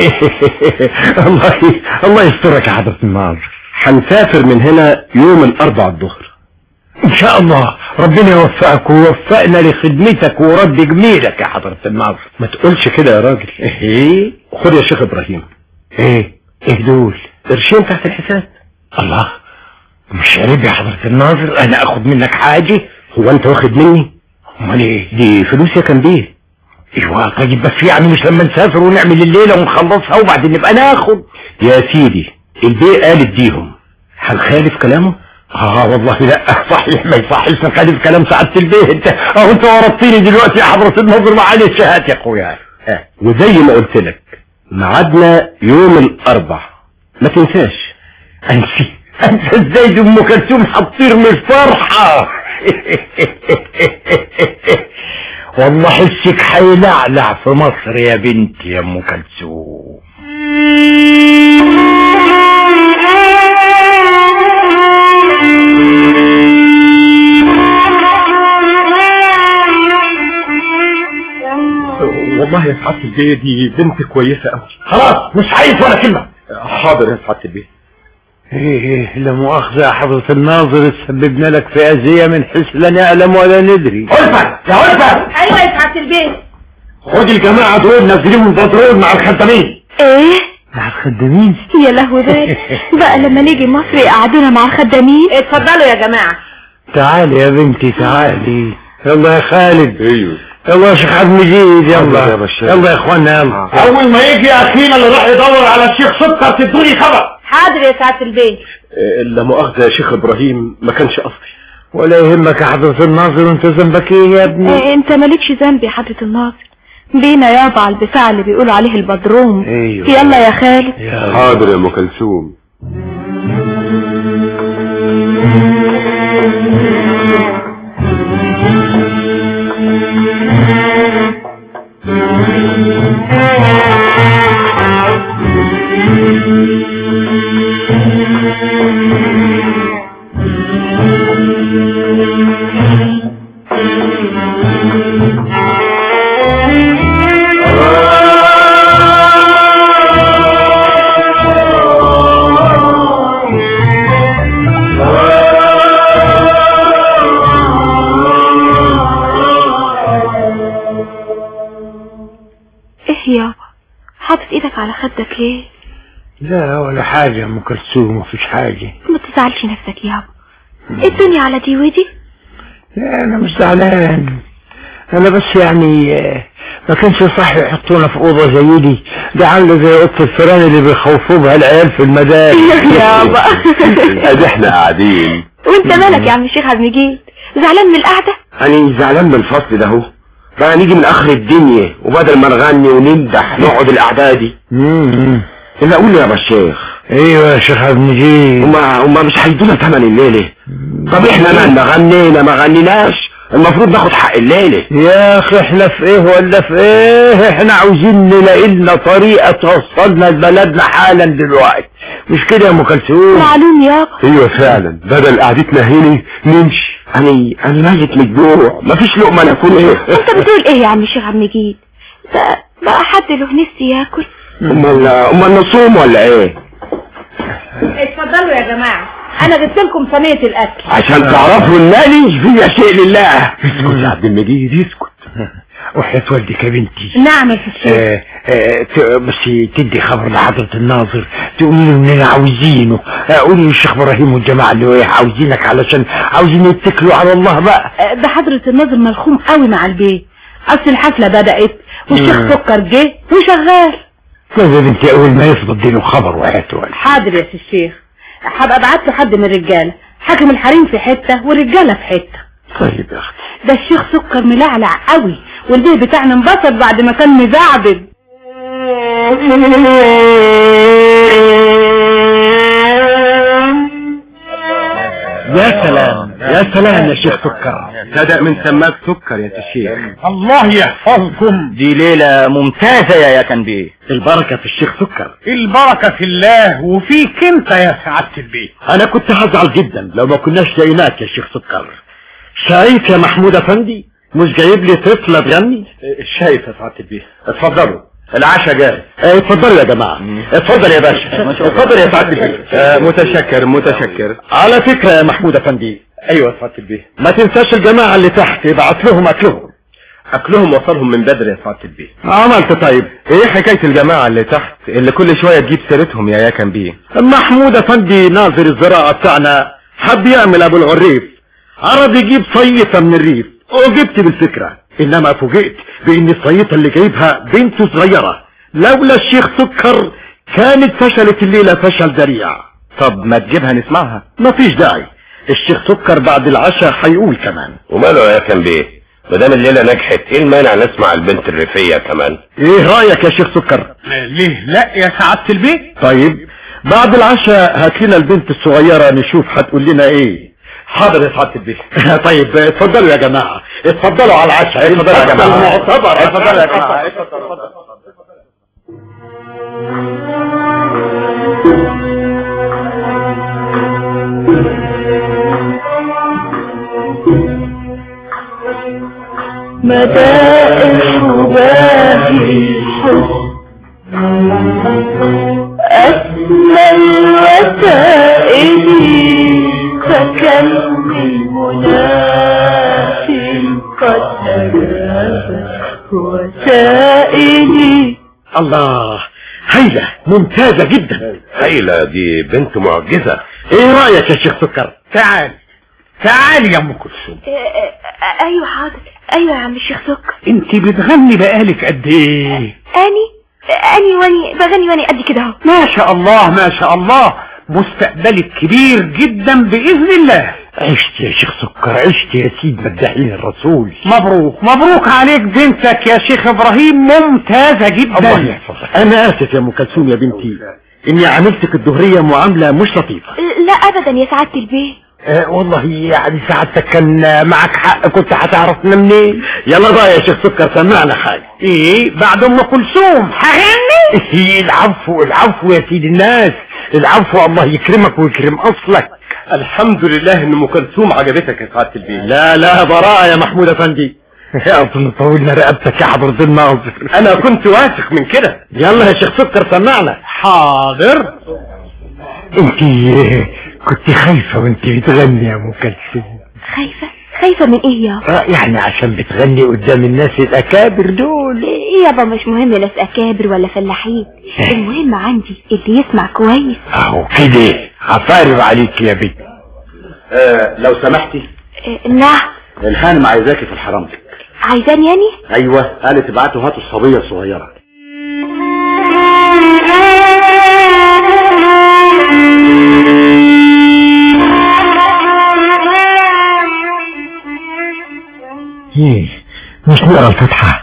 الله الله يسترك يا حضرة الناظر هنسافر من هنا يوم الاربع الظهر ان شاء الله ربنا يوفقك ويوفقنا لخدمتك ورد جميلك يا حضرة الناظر ما تقولش كده يا راجل ايه خد يا شيخ ابراهيم ايه ايه دول قرشين تحت الحساب الله مش عيب يا حضرة الناظر انا اخد منك حاجة هو انت واخد مني امال ايه دي فلوس يا كان بيه ايوه طيب بس يعني مش لما نسافر ونعمل الليلة ونخلصها وبعدين نبقى ناخد يا سيدي البيه قال اديهم هنخالف كلامه اه والله لا صحيح ما يصحش نخالف كلام سعادة البيه انت اه انت ورطتني دلوقتي يا حضرة الناظر معلش هات يا اخويا ها. وزي ما قلت لك ميعادنا يوم الاربع ما تنساش انسي انسى ازاي دي ام كلثوم هتطير من الفرحة والله حسك هيلعلع في مصر يا بنتي يا ام كلثوم والله يا سعادة البيه دي بنت كويسة قوي خلاص مش عايز ولا كلمة حاضر يا سعادة البيه ايه ايه لا مؤاخذة يا حضرة الناظر سببنا لك في اذية من حيث لا نعلم ولا ندري ألفة يا ألفة ايوه يا سعادة البيت خد الجماعة دول نزليهم البترول مع الخدامين ايه مع الخدامين يا لهوي بال بقى لما نيجي مصر يقعدونا مع الخدامين اتفضلوا يا جماعة تعالي يا بنتي تعالي يلا يا خالد ايوه يلا يا شيخ عبد المجيد حاضر يلا يا باشا. يلا يا اخوانا يلا اول ما يجي اخينا اللي راح يدور على الشيخ سكر تدوني خبر حاضر يا سعادة البيت لا مؤاخذة يا شيخ ابراهيم ما كانش قصدي ولا يهمك يا حضرة الناظر وانت ذنبك ايه يا ابني إيه انت مالكش ذنب يا حضرة الناظر بينا يابا على البتاع اللي بيقولوا عليه البدروم ايوه يلا يا خالد حاضر يا ام كلثوم حاطط ايدك على خدك ليه لا ولا حاجة يا ام كلثوم مفيش حاجة ما تزعلش نفسك يابا الدنيا على دي ودي لا انا مش زعلان انا بس يعني آه، ما كانش صح يحطونا في اوضه زي دي ده عامله زي اوضه الفيران اللي بيخوفوا بها العيال في المدارس يابا ادي احنا قاعدين وانت مالك يا عم الشيخ عبد المجيد زعلان من القعده انا زعلان من الفصل ده اهو بقى نيجي من اخر الدنيا وبدل ما نغني ونمدح نقعد الاعداد دي مم. الا قول لي يا بشيخ ايوه يا شيخ عبد المجيد هما هما مش هيدونا تمن الليله طب احنا مالنا غنينا ما غنيناش المفروض ناخد حق الليله يا اخي احنا في ايه ولا في ايه احنا عاوزين نلاقي لنا طريقه توصلنا لبلدنا حالا دلوقتي مش كده يا ام كلثوم معلوم يابا ايوه فعلا بدل قعدتنا هنا نمشي انا انا ميت من الجوع مفيش لقمه ناكل ايه انت بتقول ايه يا عم الشيخ عبد المجيد بقى, بقى حد له نفسي ياكل امال امال نصوم ولا ايه اتفضلوا يا جماعة انا جبت لكم صينية الاكل عشان تعرفوا انني فيا شيء لله اسكت يا عبد المجيد اسكت وحياة والدك يا بنتي نعم يا سي الشيخ آه آه ت- بس تدي خبر لحضرة الناظر تقولي له اننا عاوزينه آه، قولي للشيخ ابراهيم والجماعة اللي وياه عاوزينك علشان عاوزين يتكلوا على الله بقى آه، ده حضرة الناظر ملخوم قوي مع البيت اصل الحفلة بدأت والشيخ مم. سكر جه وشغال طيب يا بنتي اول ما يفضل اديله خبر وحياة والدك حاضر يا سي الشيخ هبقى ابعت له حد من الرجالة حاكم الحريم في حتة والرجالة في حتة طيب يا اختي ده الشيخ سكر ملعلع قوي والبيه بتاعنا انبسط بعد ما كان مزعبد يا سلام يا سلام يا شيخ سكر صدق من سماك سكر يا الشيخ الله يحفظكم دي ليلة ممتازة يا يا كان بيه البركة في الشيخ سكر البركة في الله وفيك انت يا سعادة البيت انا كنت هزعل جدا لو ما كناش لقيناك يا شيخ سكر شايف يا محمود افندي مش جايب لي طفلة تغني شايف يا سعادة البيه اتفضلوا العشاء جاهز اه، اتفضلوا يا جماعة اتفضل يا باشا اتفضل يا سعادة البيه متشكر متشكر على فكرة يا محمود افندي ايوه يا سعادة البيه ما تنساش الجماعة اللي تحت ابعت لهم اكلهم اكلهم وصلهم من بدري يا سعاده البيه عملت طيب ايه حكايه الجماعه اللي تحت اللي كل شويه تجيب سيرتهم يا يا كان بيه محمود افندي ناظر الزراعة بتاعنا حب يعمل ابو العريف عرض يجيب صيفة من الريف وجبت بالفكرة انما فوجئت بان الصيفة اللي جايبها بنته صغيرة لولا الشيخ سكر كانت فشلت الليلة فشل ذريع طب ما تجيبها نسمعها مفيش داعي الشيخ سكر بعد العشاء هيقول كمان وماله يا كان بيه ما دام الليله نجحت ايه المانع نسمع البنت الريفيه كمان ايه رايك يا شيخ سكر ليه لا يا سعادة البيت طيب بعد العشاء هات لنا البنت الصغيرة نشوف هتقول لنا ايه حاضر يا سعادة البيت طيب اتفضلوا يا جماعة اتفضلوا على العشاء اتفضلوا يا جماعة المعتبر اتفضلوا يا جماعة مدائح باهي الحسن أسمى الوسائل فكم المناف قد أجاب وسائلي الله هايلة ممتازة جدا هايله دي بنت معجزه ايه رأيك يا شيخ سكر تعال تعال يا ام كلثوم ايوه حاضر ايوه يا عم الشيخ سكر انت بتغني بقالك قد ايه اني اني واني بغني واني قد كده اهو ما شاء الله ما شاء الله مستقبلك كبير جدا بإذن الله عشت يا شيخ سكر عشت يا سيد مدحين الرسول مبروك مبروك عليك بنتك يا شيخ إبراهيم ممتازة الله جدا يحفظك انا اسف يا ام كلثوم يا بنتي اني عاملتك الدهرية معاملة مش لطيفة لا ابدا يا سعادة البيه أه والله يعني سعادتك كان معك حق كنت هتعرفنا منين يلا بقى يا شيخ سكر سمعنا حاجة ايه بعد ام كلثوم هغني إيه العفو العفو يا سيد الناس العفو الله يكرمك ويكرم اصلك الحمد لله ان ام كلثوم عجبتك يا سعاده البيه لا لا براءة يا محمود افندي يا اظن طولنا رقبتك يا حضرة الناظر انا كنت واثق من كده يلا يا شيخ سكر سمعنا حاضر انت كنت خايفة وانت بتغني يا ام كلثوم خايفة خايفة من ايه يا آه يعني عشان بتغني قدام الناس الأكابر دول يابا مش مهم لا في اكابر ولا فلاحين المهم عندي اللي يسمع كويس أهو كده عفارب عليك يا بنت آه لو سمحتي آه، نعم الهانم عايزاكي في الحرمتك عايزاني يعني ايوه قالت ابعتوا هاتوا الصبيه الصغيره إيه مش نقرا الفتحة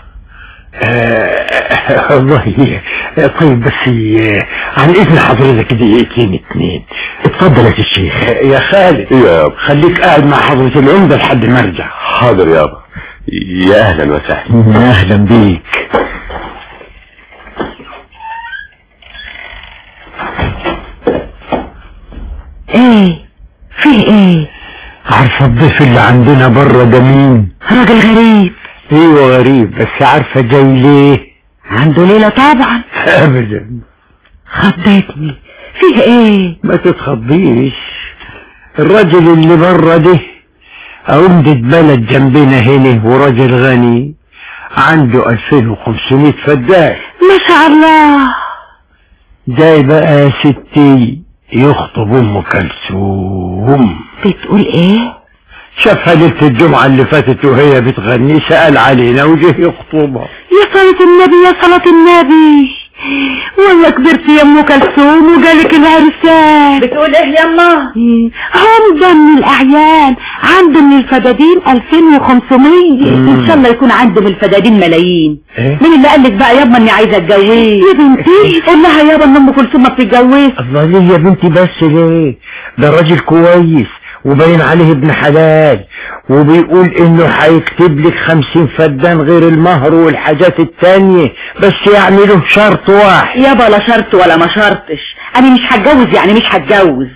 آه والله آه، طيب بس آه، عن اذن حضرتك دقيقتين اتنين اتفضل يا سي الشيخ آه، يا خالد ايه يا ابو خليك قاعد مع حضرة العمدة لحد ما ارجع حاضر يابا يا اهلا وسهلا اهلا بيك ايه فيه ايه عارفة الضيف اللي عندنا بره ده مين راجل غريب ايوه غريب بس عارفة جاي ليه عنده ليلة طبعا ابدا خضتني فيه ايه ما تتخضيش الراجل اللي بره ده عمدة بلد جنبنا هنا وراجل غني عنده 2500 فدان ما شاء الله جاي بقى يا ستي يخطب ام كلثوم بتقول ايه شافها ليلة الجمعة اللي فاتت وهي بتغني سأل علينا وجه يخطبها يا صلاة النبي يا صلاة النبي والله كبرت يا ام كلثوم وجالك العرسان بتقول ايه يما هم ده من الاعيان عنده من الفدادين 2500 ان شاء الله يكون عنده من الفدادين ملايين ايه مين اللي قال لك بقى يابا اني عايزه اتجوز يا بنتي قول لها يابا ان ام كلثوم ما بتتجوز الله ليه يا بنتي بس ليه ده راجل كويس وباين عليه ابن حلال وبيقول انه هيكتب لك خمسين فدان غير المهر والحاجات التانية بس يعني له شرط واحد يابا لا شرط ولا ما شرطش انا مش هتجوز يعني مش هتجوز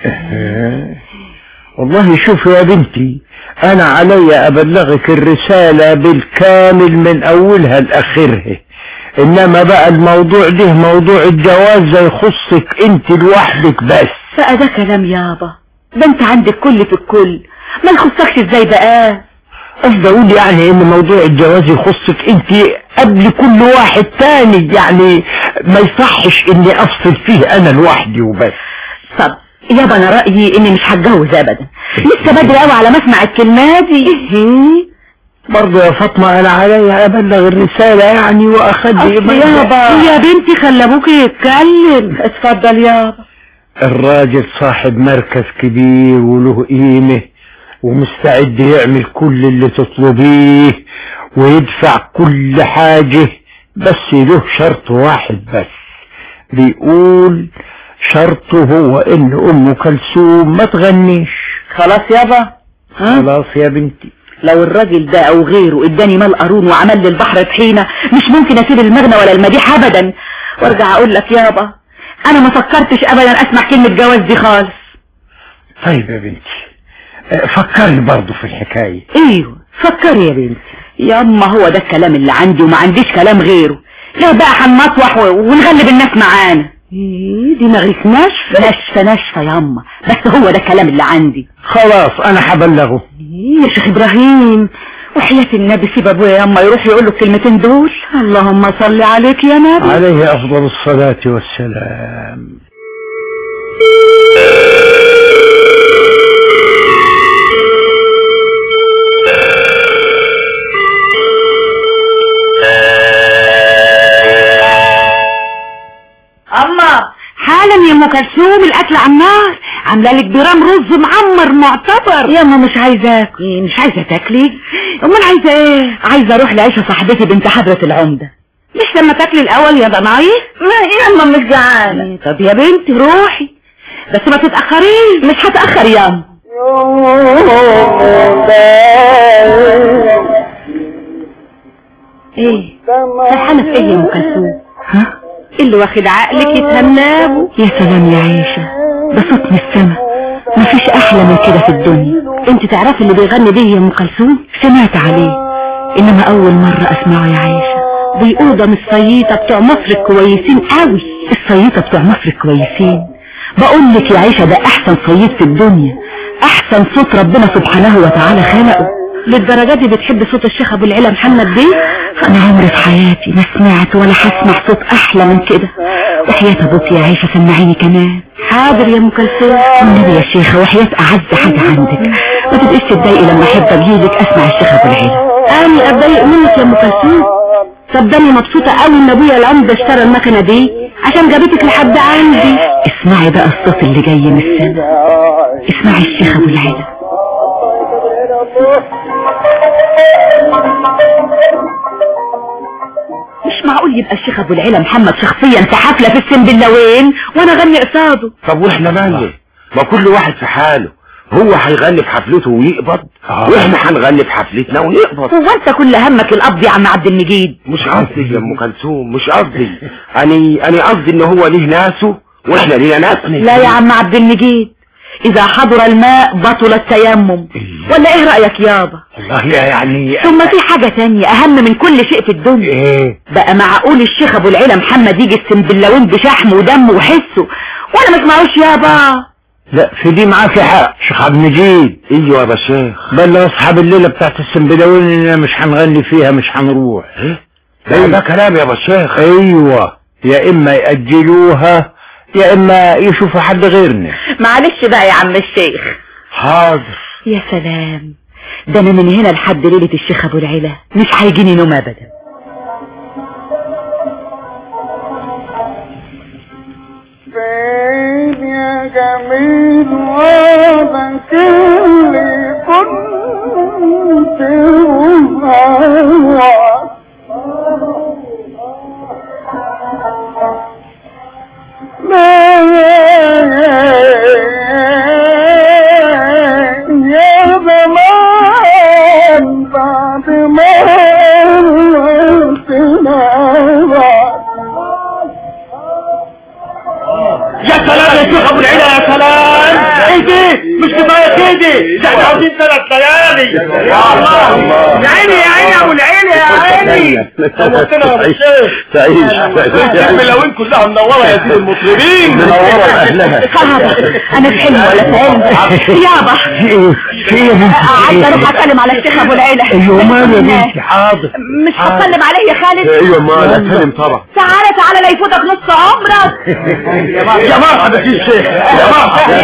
والله شوف يا بنتي انا علي ابلغك الرسالة بالكامل من اولها لاخرها انما بقى الموضوع ده موضوع الجواز ده يخصك انت لوحدك بس بقى ده كلام يابا ده انت عندك كل في الكل ما يخصكش ازاي بقى قصدي اقول يعني ان موضوع الجواز يخصك انت قبل كل واحد تاني يعني ما يصحش اني افصل فيه انا لوحدي وبس طب يابا انا رايي اني مش هتجوز ابدا لسه بدري قوي على ما اسمع الكلمه دي برضه يا فاطمة انا علي ابلغ الرسالة يعني واخلي أصل يابا يا بنتي خلي ابوك يتكلم اتفضل يابا الراجل صاحب مركز كبير وله قيمة ومستعد يعمل كل اللي تطلبيه ويدفع كل حاجة بس له شرط واحد بس بيقول شرطه هو ان ام كلثوم ما تغنيش خلاص يابا ها خلاص يا بنتي لو الراجل ده او غيره اداني مال قارون وعمل لي البحر طحينة مش ممكن اسيب المغنى ولا المديح ابدا وارجع اقول لك يابا انا ما فكرتش ابدا اسمع كلمة جواز دي خالص طيب يا بنتي اه، فكري برضه في الحكاية ايوه فكري يا بنتي ياما هو ده الكلام اللي عندي وما عنديش كلام غيره ليه بقى هنمطوح و- ونغلب الناس معانا ايه دماغك ناشفه ناشفة ناشفة ياما بس هو ده الكلام اللي عندي خلاص انا هبلغه إيه يا شيخ ابراهيم وحياة النبي سيب ابويا ياما يروح يقول له الكلمتين دول اللهم صل عليك يا نبي عليه افضل الصلاة والسلام اما حالا يا ام كلثوم الاكل على النار عامله لك برام رز معمر معتبر ياما مش عايزة اكل إيه مش عايزه تاكلي امال عايزه ايه عايزة اروح لعيشة صاحبتي بنت حضرة العمدة مش لما تاكلي الاول يا ضناي ياما مش جعانة طب يا بنتي روحي بس ما تتاخريش مش هتأخر ياما ايه فرحانة في ايه يا ام كلثوم ها اللي واخد عقلك يتهنابه يا سلام يا عيشة ده صوت من السما مفيش احلى من كده في الدنيا انت تعرفي اللي بيغني بيه يا ام كلثوم سمعت عليه انما اول مرة اسمعه يا عيشة بيقولوا ده من الصييطه بتوع مصر الكويسين قوي الصييطة بتوع مصر كويسين بقول لك يا عيشة ده احسن صييط في الدنيا احسن صوت ربنا سبحانه وتعالى خلقه للدرجة دي بتحب صوت الشيخ ابو العلا محمد بيه انا عمري في حياتي ما سمعت ولا هسمع صوت احلى من كده وحياة ابوك يا عيشة سمعيني كمان حاضر يا ام كلثوم النبي يا شيخة وحياة اعز حاجة عندك ما تبقيش تتضايقي لما احب اجيلك اسمع الشيخ ابو العلا اني اتضايق منك يا ام كلثوم طب ده انا مبسوطة قوي ان ابويا العمدة اشترى المكنة دي عشان جابتك لحد عندي اسمعي بقى الصوت اللي جاي من السماء اسمعي الشيخ ابو العلا مش معقول يبقى الشيخ ابو العلا محمد شخصيا في حفلة في السنبلاوين وانا اغني قصاده طب واحنا مالنا ما كل واحد في حاله هو هيغني في حفلته ويقبض واحنا هنغني في حفلتنا ونقبض هو انت كل همك القبض يا عم عبد المجيد مش قصدي يا ام كلثوم مش قصدي اني انا قصدي ان هو ليه ناسه واحنا لينا ناسنا لا يا عم عبد المجيد اذا حضر الماء بطل التيمم ولا ايه رأيك يابا والله يعني ثم في حاجة تانية اهم من كل شيء في الدنيا ايه بقى معقول الشيخ ابو العلا محمد يجي السنبلاوين بشحمه ودمه وحسه وانا ما اسمعوش يابا لا في دي معاه في حق شيخ عبد المجيد ايوه يا شيخ بلغ اصحاب الليله بتاعت السنبلاوين اننا مش هنغني فيها مش هنروح ده ده كلام يا شيخ ايوه يا اما ياجلوها يا اما يشوفوا حد غيرنا معلش بقى يا عم الشيخ حاضر يا سلام ده انا من هنا لحد ليلة الشيخ ابو العلا مش هيجيني نوم ابدا فين يا جميل وابك اللي كنت مهوى ما يا زمان بعد ما تنام يا سلام يا شيخ ابو العلا يا سلام ايه دي مش كفايه كده ده احنا عاوزين ثلاث ليالي يا الله يا عيني يا عيني يا ابو العلا يا عيني صوتنا يا تعيش الشيخ تعيش السنبلاوين كلها منوره يا سيدي المطربين منورة اهلها صعبة انا في حلم ولا في علم يابا في يا بنتي عايزة اروح اسلم على الشيخ ابو العلا ايوه مال يا بنتي حاضر مش هتسلم عليه يا خالد ايوه ما لا سلم طبعا تعالى تعالى لا يفوتك نص عمرك يا مرحبا في الشيخ يا مرحبا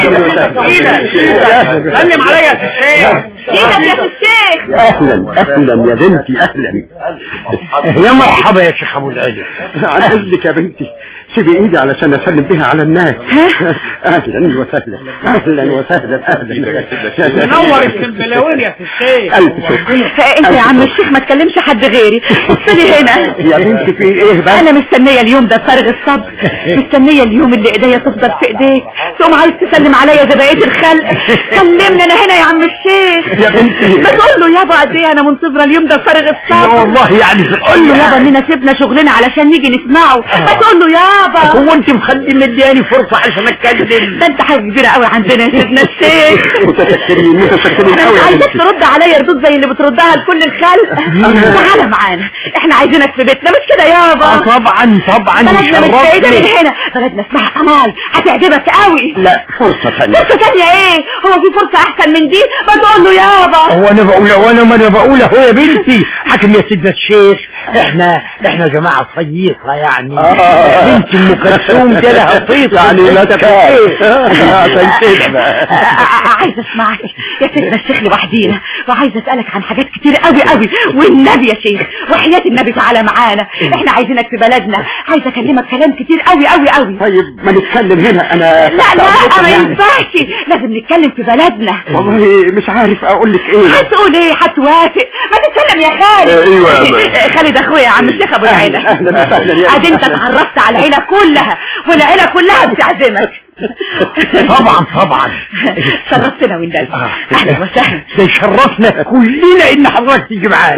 سلم عليا يا الشيخ ايدك يا أخو الشيخ اهلا اهلا يا بنتي اهلا يا مرحبا يا شيخ ابو العلا عن اذنك يا بنتي سيبي ايدي علشان اسلم بها على الناس اهلا وسهلا اهلا وسهلا اهلا نور السنبلاوين يا الشيخ الف شكر انت يا عم الشيخ ما تكلمش حد غيري استني هنا يا بنتي في ايه بقى انا مستنية اليوم ده بفارغ الصبر مستنية اليوم اللي ايديا تفضل في ايديك تقوم عايز تسلم عليا زي بقية الخلق كلمني انا هنا يا عم الشيخ يا بنتي ما تقول له يابا قد ايه انا منتظرة اليوم ده بفارغ لا الصبر والله يعني قول له يابا اننا سيبنا شغلنا علشان نيجي نسمعه ما تقول له يابا هو انت مخلي مدياني فرصة عشان اتكلم ده انت حاجة كبيرة قوي عندنا يا سيدنا الشيخ متشكرين متشكرين انا قوي مش يا عايزاك بنتي ترد عليا ردود زي اللي بتردها لكل الخلق تعالى معانا احنا عايزينك في بيتنا مش كده اه يابا طبعا طبعا بلدنا مش بعيدة من يشرفني هنا بلدنا اسمها امال هتعجبك قوي لا فرصة ثانية فرصة تانية ايه هو في فرصة احسن من دي ما تقول له يابا هو انا بقول وانا ما انا بقول اهو يا بنتي حكم يا سيدنا الشيخ احنا احنا جماعة صييطة يعني آه. بنت ام كلثوم دي لها صيطة يعني لا تكاد عشان كده بقى عايزة اسمعك يا سيدنا الشيخ لوحدينا وعايزة اسألك عن حاجات كتير قوي قوي والنبي يا شيخ وحياة النبي تعالى معانا احنا عايزينك في بلدنا عايزة اكلمك كلام كتير قوي قوي قوي طيب ما نتكلم هنا انا لا لا ما يعني. ينفعش لازم نتكلم في بلدنا والله مش عارف اقول لك ايه هتقول ايه هتوافق ما تتكلم يا خالد ايوه يا أما. خالد اخويا يا عم الشيخ ابو العيلة اهلا وسهلا يا ادي انت اتعرفت على العيلة كلها والعيلة كلها بتعزمك طبعا طبعا شرفتنا والنبي اهلا وسهلا ده يشرفنا كلنا ان حضرتك تيجي معانا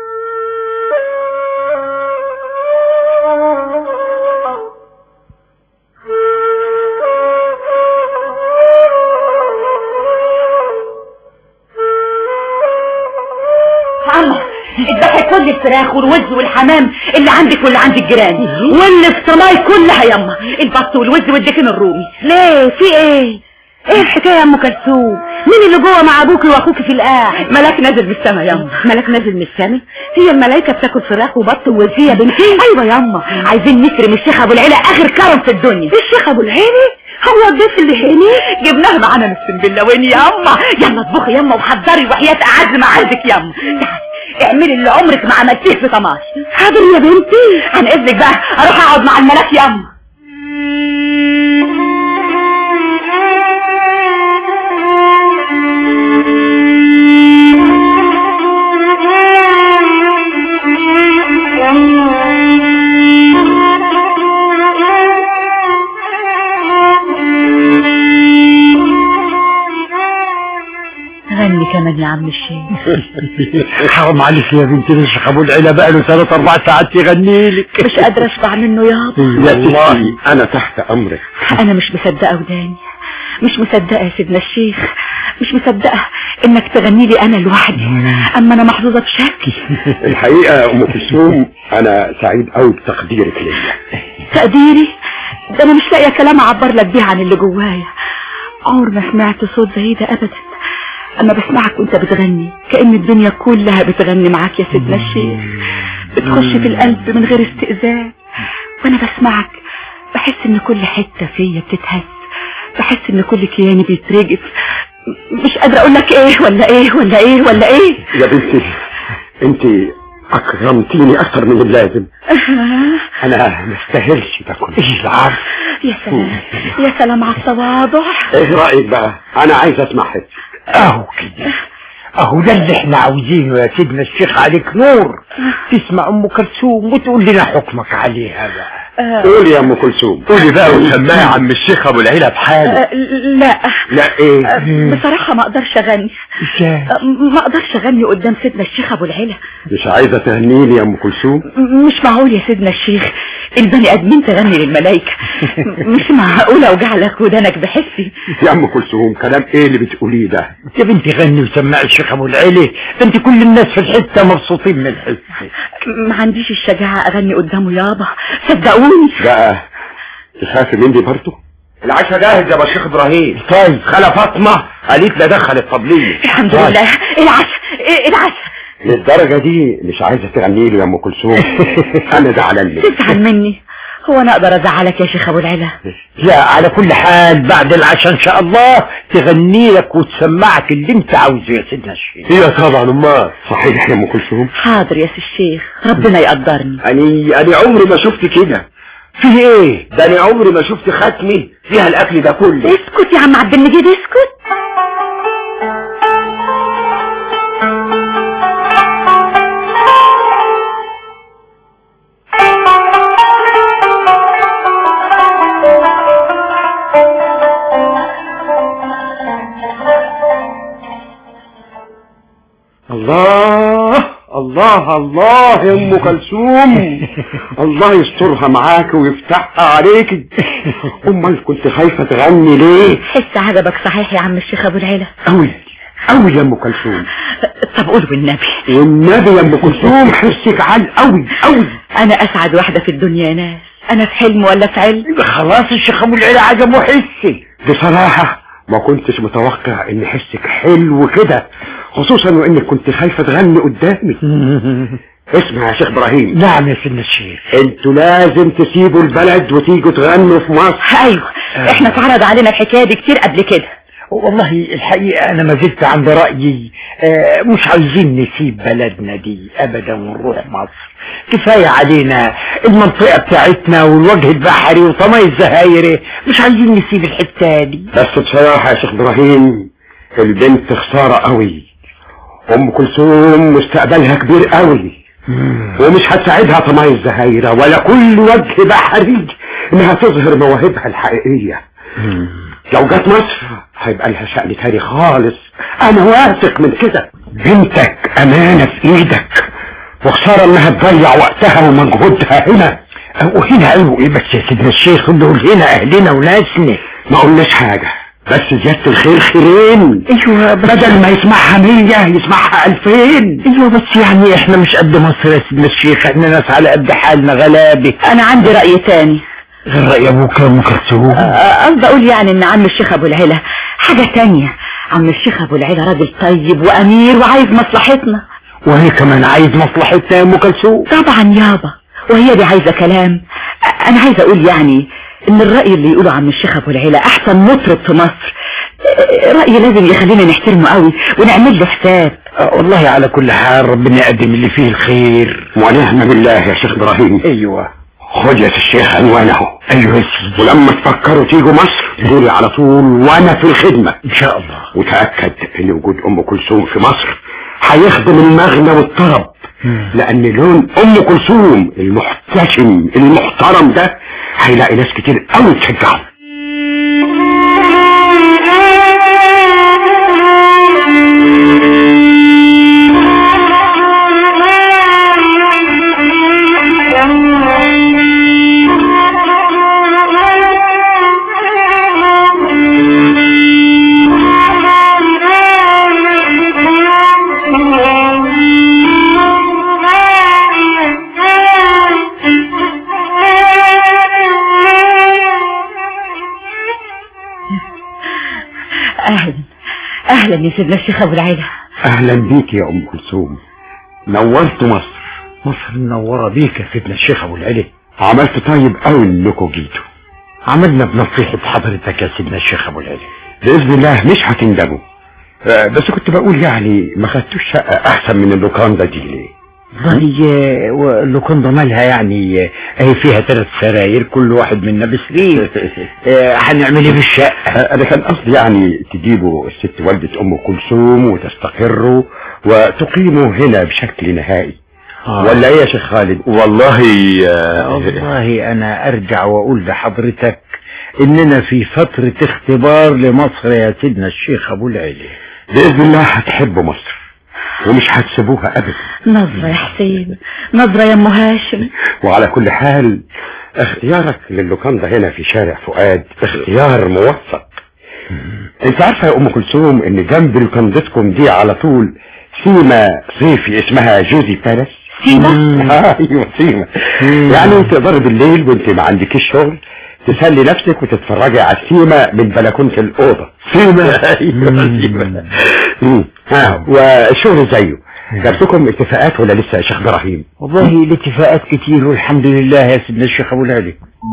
الله اتبقى كل الفراخ والوز والحمام اللي عندك واللي عند الجيران واللي في صناي كلها يما البط والوز والدكن الرومي ليه في ايه ايه الحكايه يا ام كلثوم مين اللي جوه مع ابوكي واخوكي في القاع ملاك نازل من السما ياما ملاك نازل من السما هي الملايكه بتاكل فراخ وبط ووزيه يا بنتي ايوه ياما عايزين نكرم الشيخ ابو العلا اخر كرم في الدنيا الشيخ ابو العيني هو الضيف اللي هنا جبناه معانا من السنبلاوين ياما يلا اطبخي ياما وحضري وحياة اعز معزك ياما تعالي اعملي اللي عمرك ما عملتيه في طماش حاضر يا بنتي عن اذنك بقى اروح اقعد مع الملاك ياما غني كمان يا عم الشيخ حرام عليك يا بنتي الشيخ ابو العلا بقى له ثلاث اربع ساعات يغني لك مش قادرة اشبع منه يابا والله انا تحت امرك انا مش مصدقة وداني مش مصدقة يا سيدنا الشيخ مش مصدقة انك تغني لي انا لوحدي اما انا محظوظة بشكل الحقيقه يا ام كلثوم انا سعيد قوي بتقديرك ليا تقديري ده انا مش لاقيه كلام اعبر لك بيه عن اللي جوايا عمر ما سمعت صوت زي ده ابدا اما بسمعك وانت بتغني كأن الدنيا كلها بتغني معاك يا سيدنا الشيخ بتخش في القلب من غير استئذان وانا بسمعك بحس ان كل حتة فيا بتتهز بحس ان كل كياني بيترجف مش قادرة اقول لك ايه ولا ايه ولا ايه ولا ايه يا بنتي انت اكرمتيني اكتر من اللازم انا ما استاهلش ده كله ايه العارف يا سلام يا سلام على التواضع ايه رايك بقى انا عايز اسمع حته اهو كده اهو ده اللي احنا عاوزينه يا سيدنا الشيخ عليك نور تسمع ام كلثوم وتقول لنا حكمك عليها بقى قولي يا ام كلثوم قولي بقى وسمعي عم الشيخ ابو العيله بحاله أه، لا لا ايه بصراحة ما اقدرش اغني ازاي أه، ما اقدرش اغني قدام سيدنا الشيخ ابو العلا مش عايزه تهنيني يا ام كلثوم مش معقول يا سيدنا الشيخ البني ادمين تغني للملائكة مش معقول اوجع لك ودانك بحسي يا ام كلثوم كلام ايه اللي بتقوليه ده يا بنتي غني وسمعي الشيخ ابو العلا ده انت كل الناس في الحته مبسوطين من الحس ما عنديش الشجاعة اغني قدامه يابا صدقوني بقى تخافي مني برضه العشاء جاهز يا شيخ ابراهيم طيب خالة فاطمة قالت لي دخل الطبلية الحمد لله العشاء العشاء للدرجة دي مش عايزة تغني لي يا ام كلثوم انا زعلان منك تزعل مني هو انا اقدر ازعلك يا شيخ ابو العلا لا على كل حال بعد العشاء ان شاء الله تغني لك وتسمعك اللي انت عاوزه يا سيدنا الشيخ هي طبعا امال صحيح يا ام كلثوم حاضر يا سي الشيخ ربنا يقدرني اني اني عمري ما شفت كده في ايه ده انا عمري ما شفت ختمي فيها الاكل ده كله اسكت يا عم عبد المجيد اسكت الله الله الله يا ام كلثوم الله يسترها معاك ويفتحها عليك امال كنت خايفه تغني ليه حس عجبك صحيح يا عم الشيخ ابو العلا قوي قوي يا ام كلثوم طب قول بالنبي والنبي يا ام كلثوم حسك عال قوي قوي انا اسعد واحدة في الدنيا يا ناس انا في حلم ولا في علم خلاص الشيخ ابو العلا عجبه حسي بصراحه ما كنتش متوقع ان حسك حلو كده خصوصا وانك كنت خايفه تغني قدامي اسمع يا شيخ ابراهيم نعم يا سيدنا الشيخ انتوا لازم تسيبوا البلد وتيجوا تغنوا في مصر ايوه احنا اتعرض علينا الحكاية دي كتير قبل كده والله الحقيقة أنا ما زلت عند رأيي آه، مش عايزين نسيب بلدنا دي أبدا ونروح مصر كفاية علينا المنطقة بتاعتنا والوجه البحري وطمي الزهايري مش عايزين نسيب الحتة دي بس بصراحة يا شيخ ابراهيم البنت خسارة قوي ام كلثوم مستقبلها كبير قوي ومش هتساعدها طماي الزهايرة ولا كل وجه بحري انها تظهر مواهبها الحقيقية لو جت مصر هيبقى لها شأن تاني خالص انا واثق من كده بنتك امانة في ايدك وخسارة انها تضيع وقتها ومجهودها هنا وهنا قالوا ايه بس يا سيدنا الشيخ دول هنا اهلنا وناسنا ما قلناش حاجة بس زيادة الخير خيرين ايوه بس بدل ما يسمعها مية يسمعها الفين ايوه بس يعني احنا مش قد مصر يا سيدنا الشيخ احنا ناس على قد حالنا غلابة انا عندي رأي تاني غير رأي ابوك يا ام كلثوم آه، قصدي اقول يعني ان عم الشيخ ابو العلا حاجة تانية عم الشيخ ابو العلا راجل طيب وامير وعايز مصلحتنا وهي كمان عايز مصلحتنا يا ام كلثوم طبعا يابا وهي دي عايزة كلام آه، انا عايزة اقول يعني ان الرأي اللي يقوله عم الشيخ ابو العلا احسن مطرب في مصر آه، رأي لازم يخلينا نحترمه قوي ونعمل له حساب آه، والله على كل حال ربنا يقدم اللي فيه الخير ونعم بالله يا شيخ ابراهيم ايوه خد يا الشيخ عنوانه ايوه يا سيدي ولما تفكروا تيجوا مصر قولي على طول وانا في الخدمة ان شاء الله وتأكد ان وجود ام كلثوم في مصر هيخدم المغنى والطرب لان لون ام كلثوم المحتشم المحترم ده هيلاقي ناس كتير قوي تشجعه اهلا اهلا يا سيدنا الشيخ ابو العلا اهلا بيك يا ام كلثوم نورت مصر مصر منورة بيك يا سيدنا الشيخ ابو العلي عملت طيب قوي انكم جيتوا عملنا بنصيحة حضرتك يا سيدنا الشيخ ابو العلي باذن الله مش هتندموا آه، بس كنت بقول يعني ما خدتوش شقه احسن من اللوكاندا دي ليه والله واللوكندا مالها يعني آه، اهي فيها ثلاث سراير كل واحد منا بسرير آه، هنعمل ايه بالشقة آه، انا كان قصدي يعني تجيبوا الست والدة ام كلثوم وتستقروا وتقيموا هنا بشكل نهائي آه. ولا ايه يا شيخ خالد والله والله انا ارجع واقول لحضرتك اننا في فترة اختبار لمصر يا سيدنا الشيخ ابو العلي باذن الله هتحبوا مصر ومش هتسيبوها ابدا نظرة يا حسين نظرة يا ام هاشم وعلى كل حال اختيارك للوكاندا هنا في شارع فؤاد اختيار موفق انت عارفه يا ام كلثوم ان جنب لوكاندتكم دي على طول سيما صيفي اسمها جوزي بالاس سيما ايوه سيما يعني تقدري بالليل وانت ما عندكيش شغل تسلي نفسك وتتفرجي على السيما من بلكونه الاوضه سيما ايوه سيما مم. ها والشغل زيه جبتكم اتفاقات ولا لسه يا شيخ ابراهيم والله الاتفاقات كتير والحمد لله يا سيدنا الشيخ ابو العلي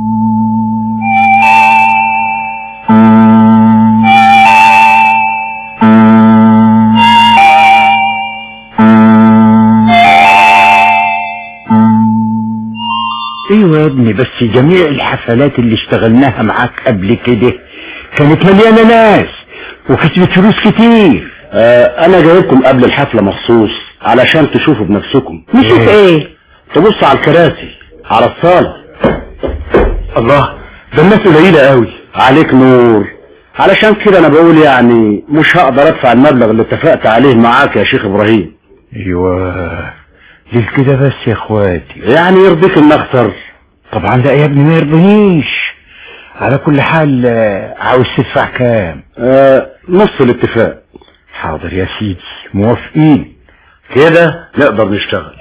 ايوه يا ابني بس جميع الحفلات اللي اشتغلناها معاك قبل كده كانت مليانه ناس وكسبت فلوس كتير آه انا جايبكم قبل الحفله مخصوص علشان تشوفوا بنفسكم نشوف ايه تبص على الكراسي على الصاله الله ده الناس قليله قوي عليك نور علشان كده انا بقول يعني مش هقدر ادفع المبلغ اللي اتفقت عليه معاك يا شيخ ابراهيم ايوه ليه كده بس يا اخواتي يعني يرضيك ان اخسر طبعا لا يا ابني ما يرضينيش على كل حال آه، عاوز تدفع كام آه نص الاتفاق حاضر يا سيدي موافقين كده نقدر نشتغل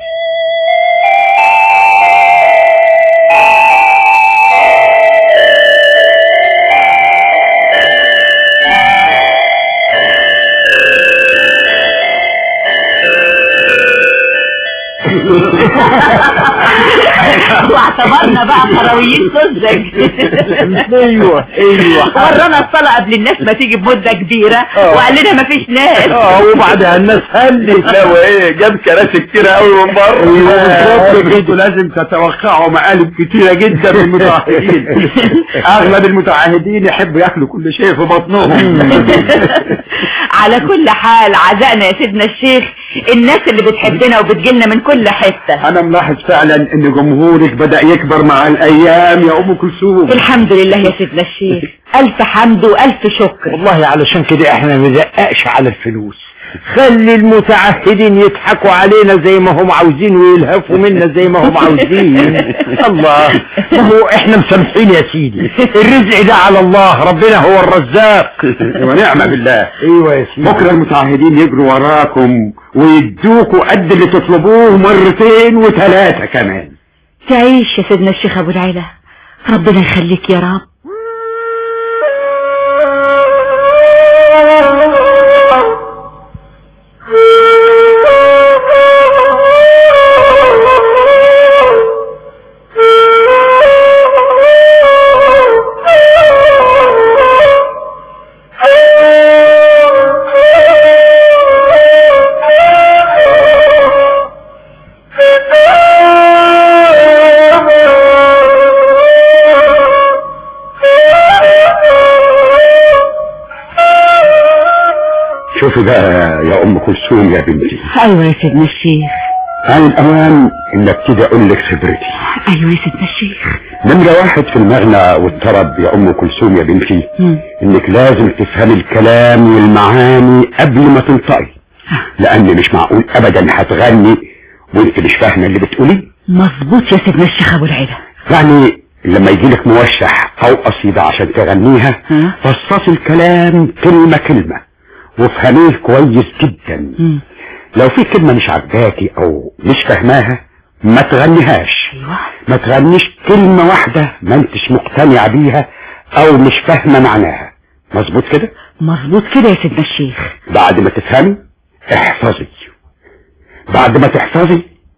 واعتبرنا بقى قرويين سذج ايوه ايوه ورانا الصلاة قبل الناس ما تيجي بمدة كبيرة وقال لنا مفيش ناس اه وبعدها الناس هلت لا وايه جاب كراسي كتير قوي من بره بالظبط انتوا لازم تتوقعوا مقالب كتيرة جدا من المتعهدين اغلب المتعهدين يحبوا ياكلوا كل شيء في بطنهم على كل حال عزقنا يا سيدنا الشيخ الناس اللي بتحبنا وبتجيلنا من كل حتة انا ملاحظ فعلا ان جمهورك بدأ يكبر مع الايام يا ام كلثوم الحمد لله يا سيدنا الشيخ ألف حمد وألف شكر والله علشان كده احنا ما ندققش على الفلوس خلي المتعهدين يضحكوا علينا زي ما هم عاوزين ويلهفوا منا زي ما هم عاوزين الله ما هو احنا مسامحين يا سيدي الرزق ده على الله ربنا هو الرزاق ونعم بالله ايوه يا سيدي بكرة المتعهدين يجروا وراكم ويدوكوا قد اللي تطلبوه مرتين وثلاثة كمان تعيش يا سيدنا الشيخ ابو العلا ربنا يخليك يا رب شوفي بقى يا ام كلثوم يا بنتي ايوه يا سيدنا الشيخ آن الأوان إن ابتدي أقول لك خبرتي ايوه يا سيدنا الشيخ نمرة واحد في المغنى والطرب يا أم كلثوم يا بنتي مم. إنك لازم تفهمي الكلام والمعاني قبل ما تنطقي لأن مش معقول أبدا هتغني وأنت مش فاهمة اللي بتقوليه مظبوط يا سيدنا الشيخ ابو العلا يعني لما يجيلك موشح أو قصيدة عشان تغنيها ها؟ فصصي الكلام كلمة كلمة وافهميه كويس جدا مم. لو في كلمة مش عجباكي او مش فاهماها ما تغنيهاش ايوه ما تغنيش كلمة واحدة ما انتش مقتنع بيها او مش فاهمة معناها مظبوط كده مظبوط كده يا سيدنا الشيخ بعد ما تفهمي احفظي بعد ما تحفظي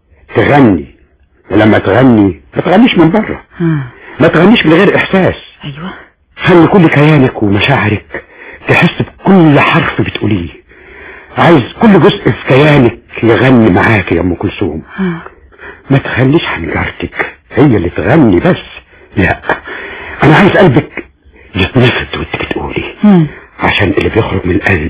تغني ولما تغني ما تغنيش من بره ها. ما تغنيش من غير احساس ايوه خلي كل كيانك ومشاعرك تحس بكل حرف بتقوليه عايز كل جزء في كيانك يغني معاك يا ام كلثوم ها. ما تخليش حنجرتك هي اللي تغني بس لا انا عايز قلبك يتنفض وانت بتقولي مم. عشان اللي بيخرج من القلب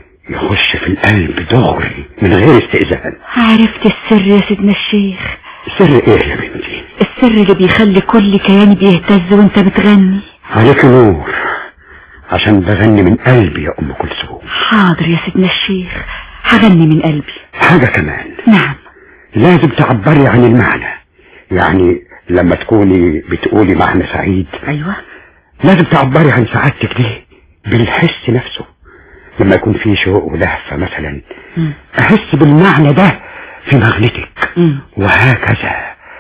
يخش في القلب دغري من غير استئذان عرفت السر يا سيدنا الشيخ سر ايه يا بنتي السر اللي بيخلي كل كياني بيهتز وانت بتغني عليك نور عشان بغني من قلبي يا ام كلثوم حاضر يا سيدنا الشيخ هغني من قلبي حاجة كمان نعم لازم تعبري عن المعنى يعني لما تكوني بتقولي معنى سعيد ايوه لازم تعبري عن سعادتك دي بالحس نفسه لما يكون في شوق ولهفة مثلا مم. احس بالمعنى ده في مغنتك مم. وهكذا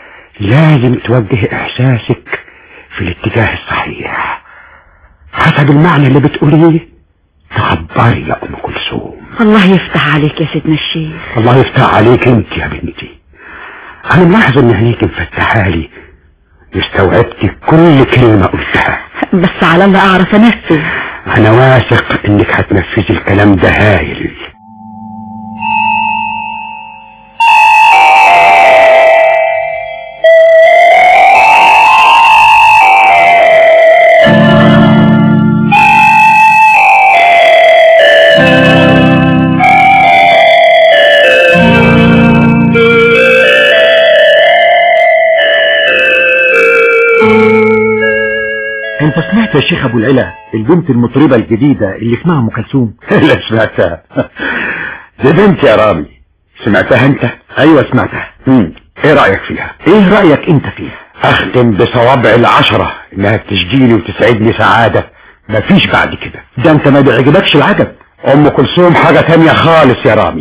لازم توجهي احساسك في الاتجاه الصحيح حسب المعنى اللي بتقوليه تعبري يا ام كلثوم الله يفتح عليك يا سيدنا الشيخ الله يفتح عليك انت يا بنتي انا ملاحظ ان عينيك مفتحه لي واستوعبت كل كلمة قلتها بس على الله اعرف انفذ انا واثق انك هتنفذي الكلام ده هايل انت سمعت يا شيخ ابو العلا البنت المطربة الجديدة اللي اسمها ام كلثوم لا سمعتها دي بنت يا رامي سمعتها انت ايوه سمعتها مم. ايه رأيك فيها ايه رأيك انت فيها اختم بصوابع العشرة انها تشجيني وتسعدني سعادة مفيش بعد كده ده انت ما بيعجبكش العجب ام كلثوم حاجة تانية خالص يا رامي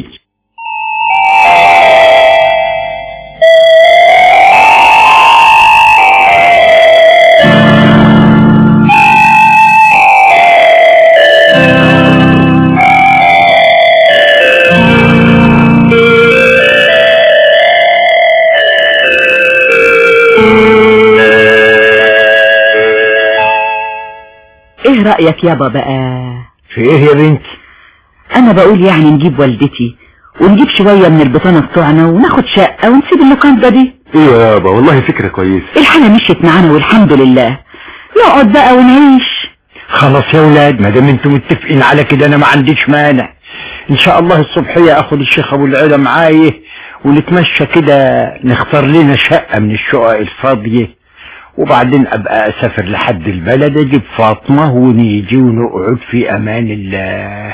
ايه رأيك يابا بقى في ايه يا بنتي انا بقول يعني نجيب والدتي ونجيب شوية من البطانة بتوعنا وناخد شقة ونسيب اللوكاندا دي ايه يا يابا والله فكرة كويسة الحالة مشيت معانا والحمد لله نقعد بقى ونعيش خلاص يا ولاد ما دام انتم متفقين على كده انا ما عنديش مانع ان شاء الله الصبحيه اخد الشيخ ابو العلا معايا ونتمشى كده نختار لنا شقه من الشقق الفاضيه وبعدين ابقى اسافر لحد البلد اجيب فاطمه ونيجي ونقعد في امان الله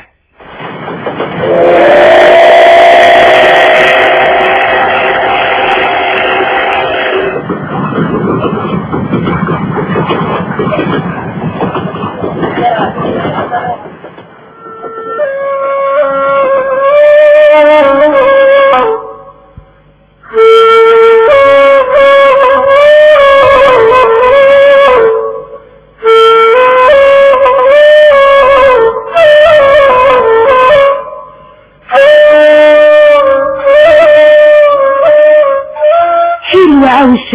Thank you.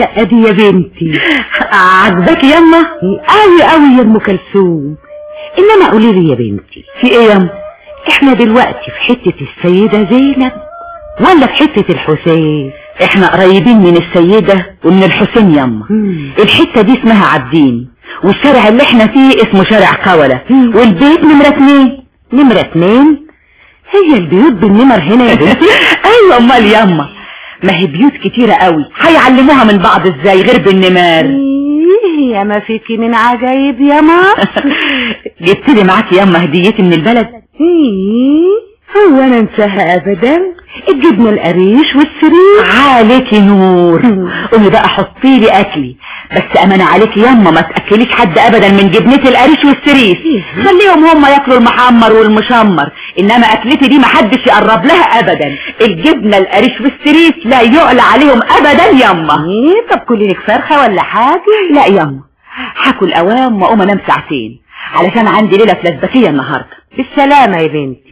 الشقة دي يا بنتي عجبك ياما قوي قوي يا ام كلثوم انما قولي لي يا بنتي في ايه ياما احنا دلوقتي في حتة السيدة زينب ولا في حتة الحسين احنا قريبين من السيدة ومن الحسين ياما مم. الحتة دي اسمها عبدين والشارع اللي احنا فيه اسمه شارع قولة مم. والبيت نمرة اتنين نمرة اتنين هي البيوت بالنمر هنا يا بنتي ايوه امال ياما ما هي بيوت كتيرة قوي هيعلموها من بعض ازاي غير بالنمار إيه يا ما فيكي من عجايب يا مصر جبت لي معاكي ياما هديتي من البلد ايه هو انا انساها ابدا الجبنة القريش والسرير عليكي نور قومي بقى حطي لي اكلي بس امانة عليكي ياما ما تاكليش حد ابدا من جبنتي القريش والسريس خليهم هم ياكلوا المحمر والمشمر انما اكلتي دي ما حدش يقرب لها ابدا الجبنة القريش والسريس لا يعلى عليهم ابدا ياما ايه طب كلي لك فرخة ولا حاجة لا ياما هاكل اوام واقوم انام ساعتين علشان عندي ليلة فلسبكية النهاردة بالسلامة يا بنتي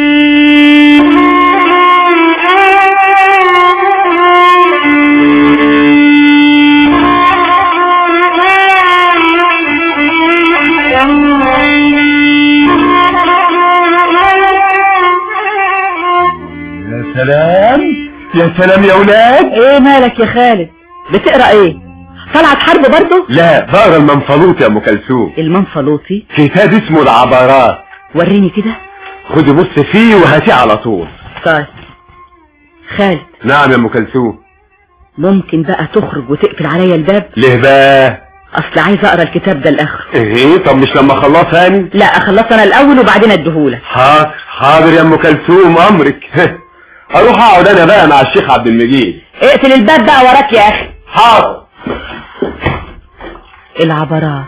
يا سلام يا سلام يا ولاد ايه مالك يا خالد بتقرا ايه طلعت حرب برضه لا بقرا المنفلوط يا ام كلثوم المنفلوطي كتاب اسمه العبارات وريني كده خدي بص فيه وهاتيه على طول طيب خالد نعم يا ام كلثوم ممكن بقى تخرج وتقفل عليا الباب ليه بقى اصل عايز اقرا الكتاب ده لاخره ايه طب مش لما اخلص هاني لا اخلص انا الاول وبعدين اديهولك حاضر حاضر يا ام كلثوم امرك اروح اقعد انا بقى مع الشيخ عبد المجيد اقفل الباب بقى وراك يا اخي حاضر العبرات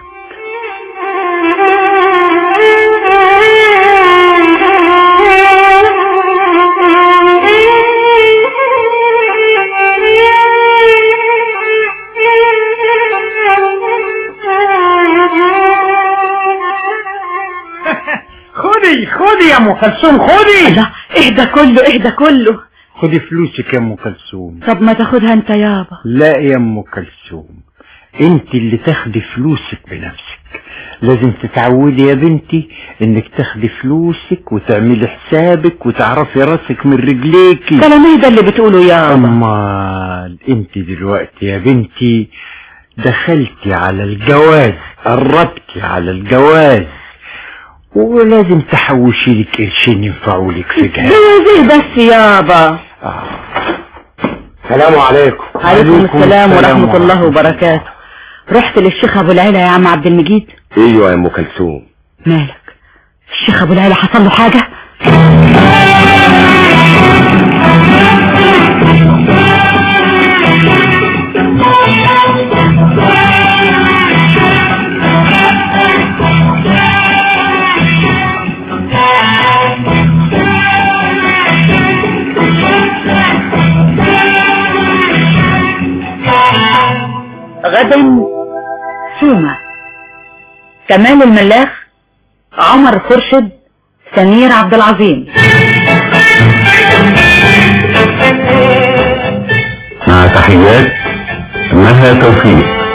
خدي خدي يا ام كلثوم خدي لا اهدى كله اهدى كله خدي فلوسك يا ام كلثوم طب ما تاخدها انت يابا لا يا ام كلثوم انت اللي تاخدي فلوسك بنفسك لازم تتعودي يا بنتي انك تاخدي فلوسك وتعملي حسابك وتعرفي راسك من رجليكي كلام ايه ده اللي بتقوله يابا امال انت دلوقتي يا بنتي دخلتي على الجواز قربتي على الجواز ولازم تحوشي لك قرشين ينفعوا لك في جهاز زي بس يابا السلام عليكم عليكم السلام ورحمة الله وبركاته رحت للشيخ ابو العلا يا عم عبد المجيد ايوه يا ام كلثوم مالك الشيخ ابو العلا حصل له حاجة غدا سومة كمال الملاخ عمر خرشد سمير عبد العظيم مع تحيات مها توفيق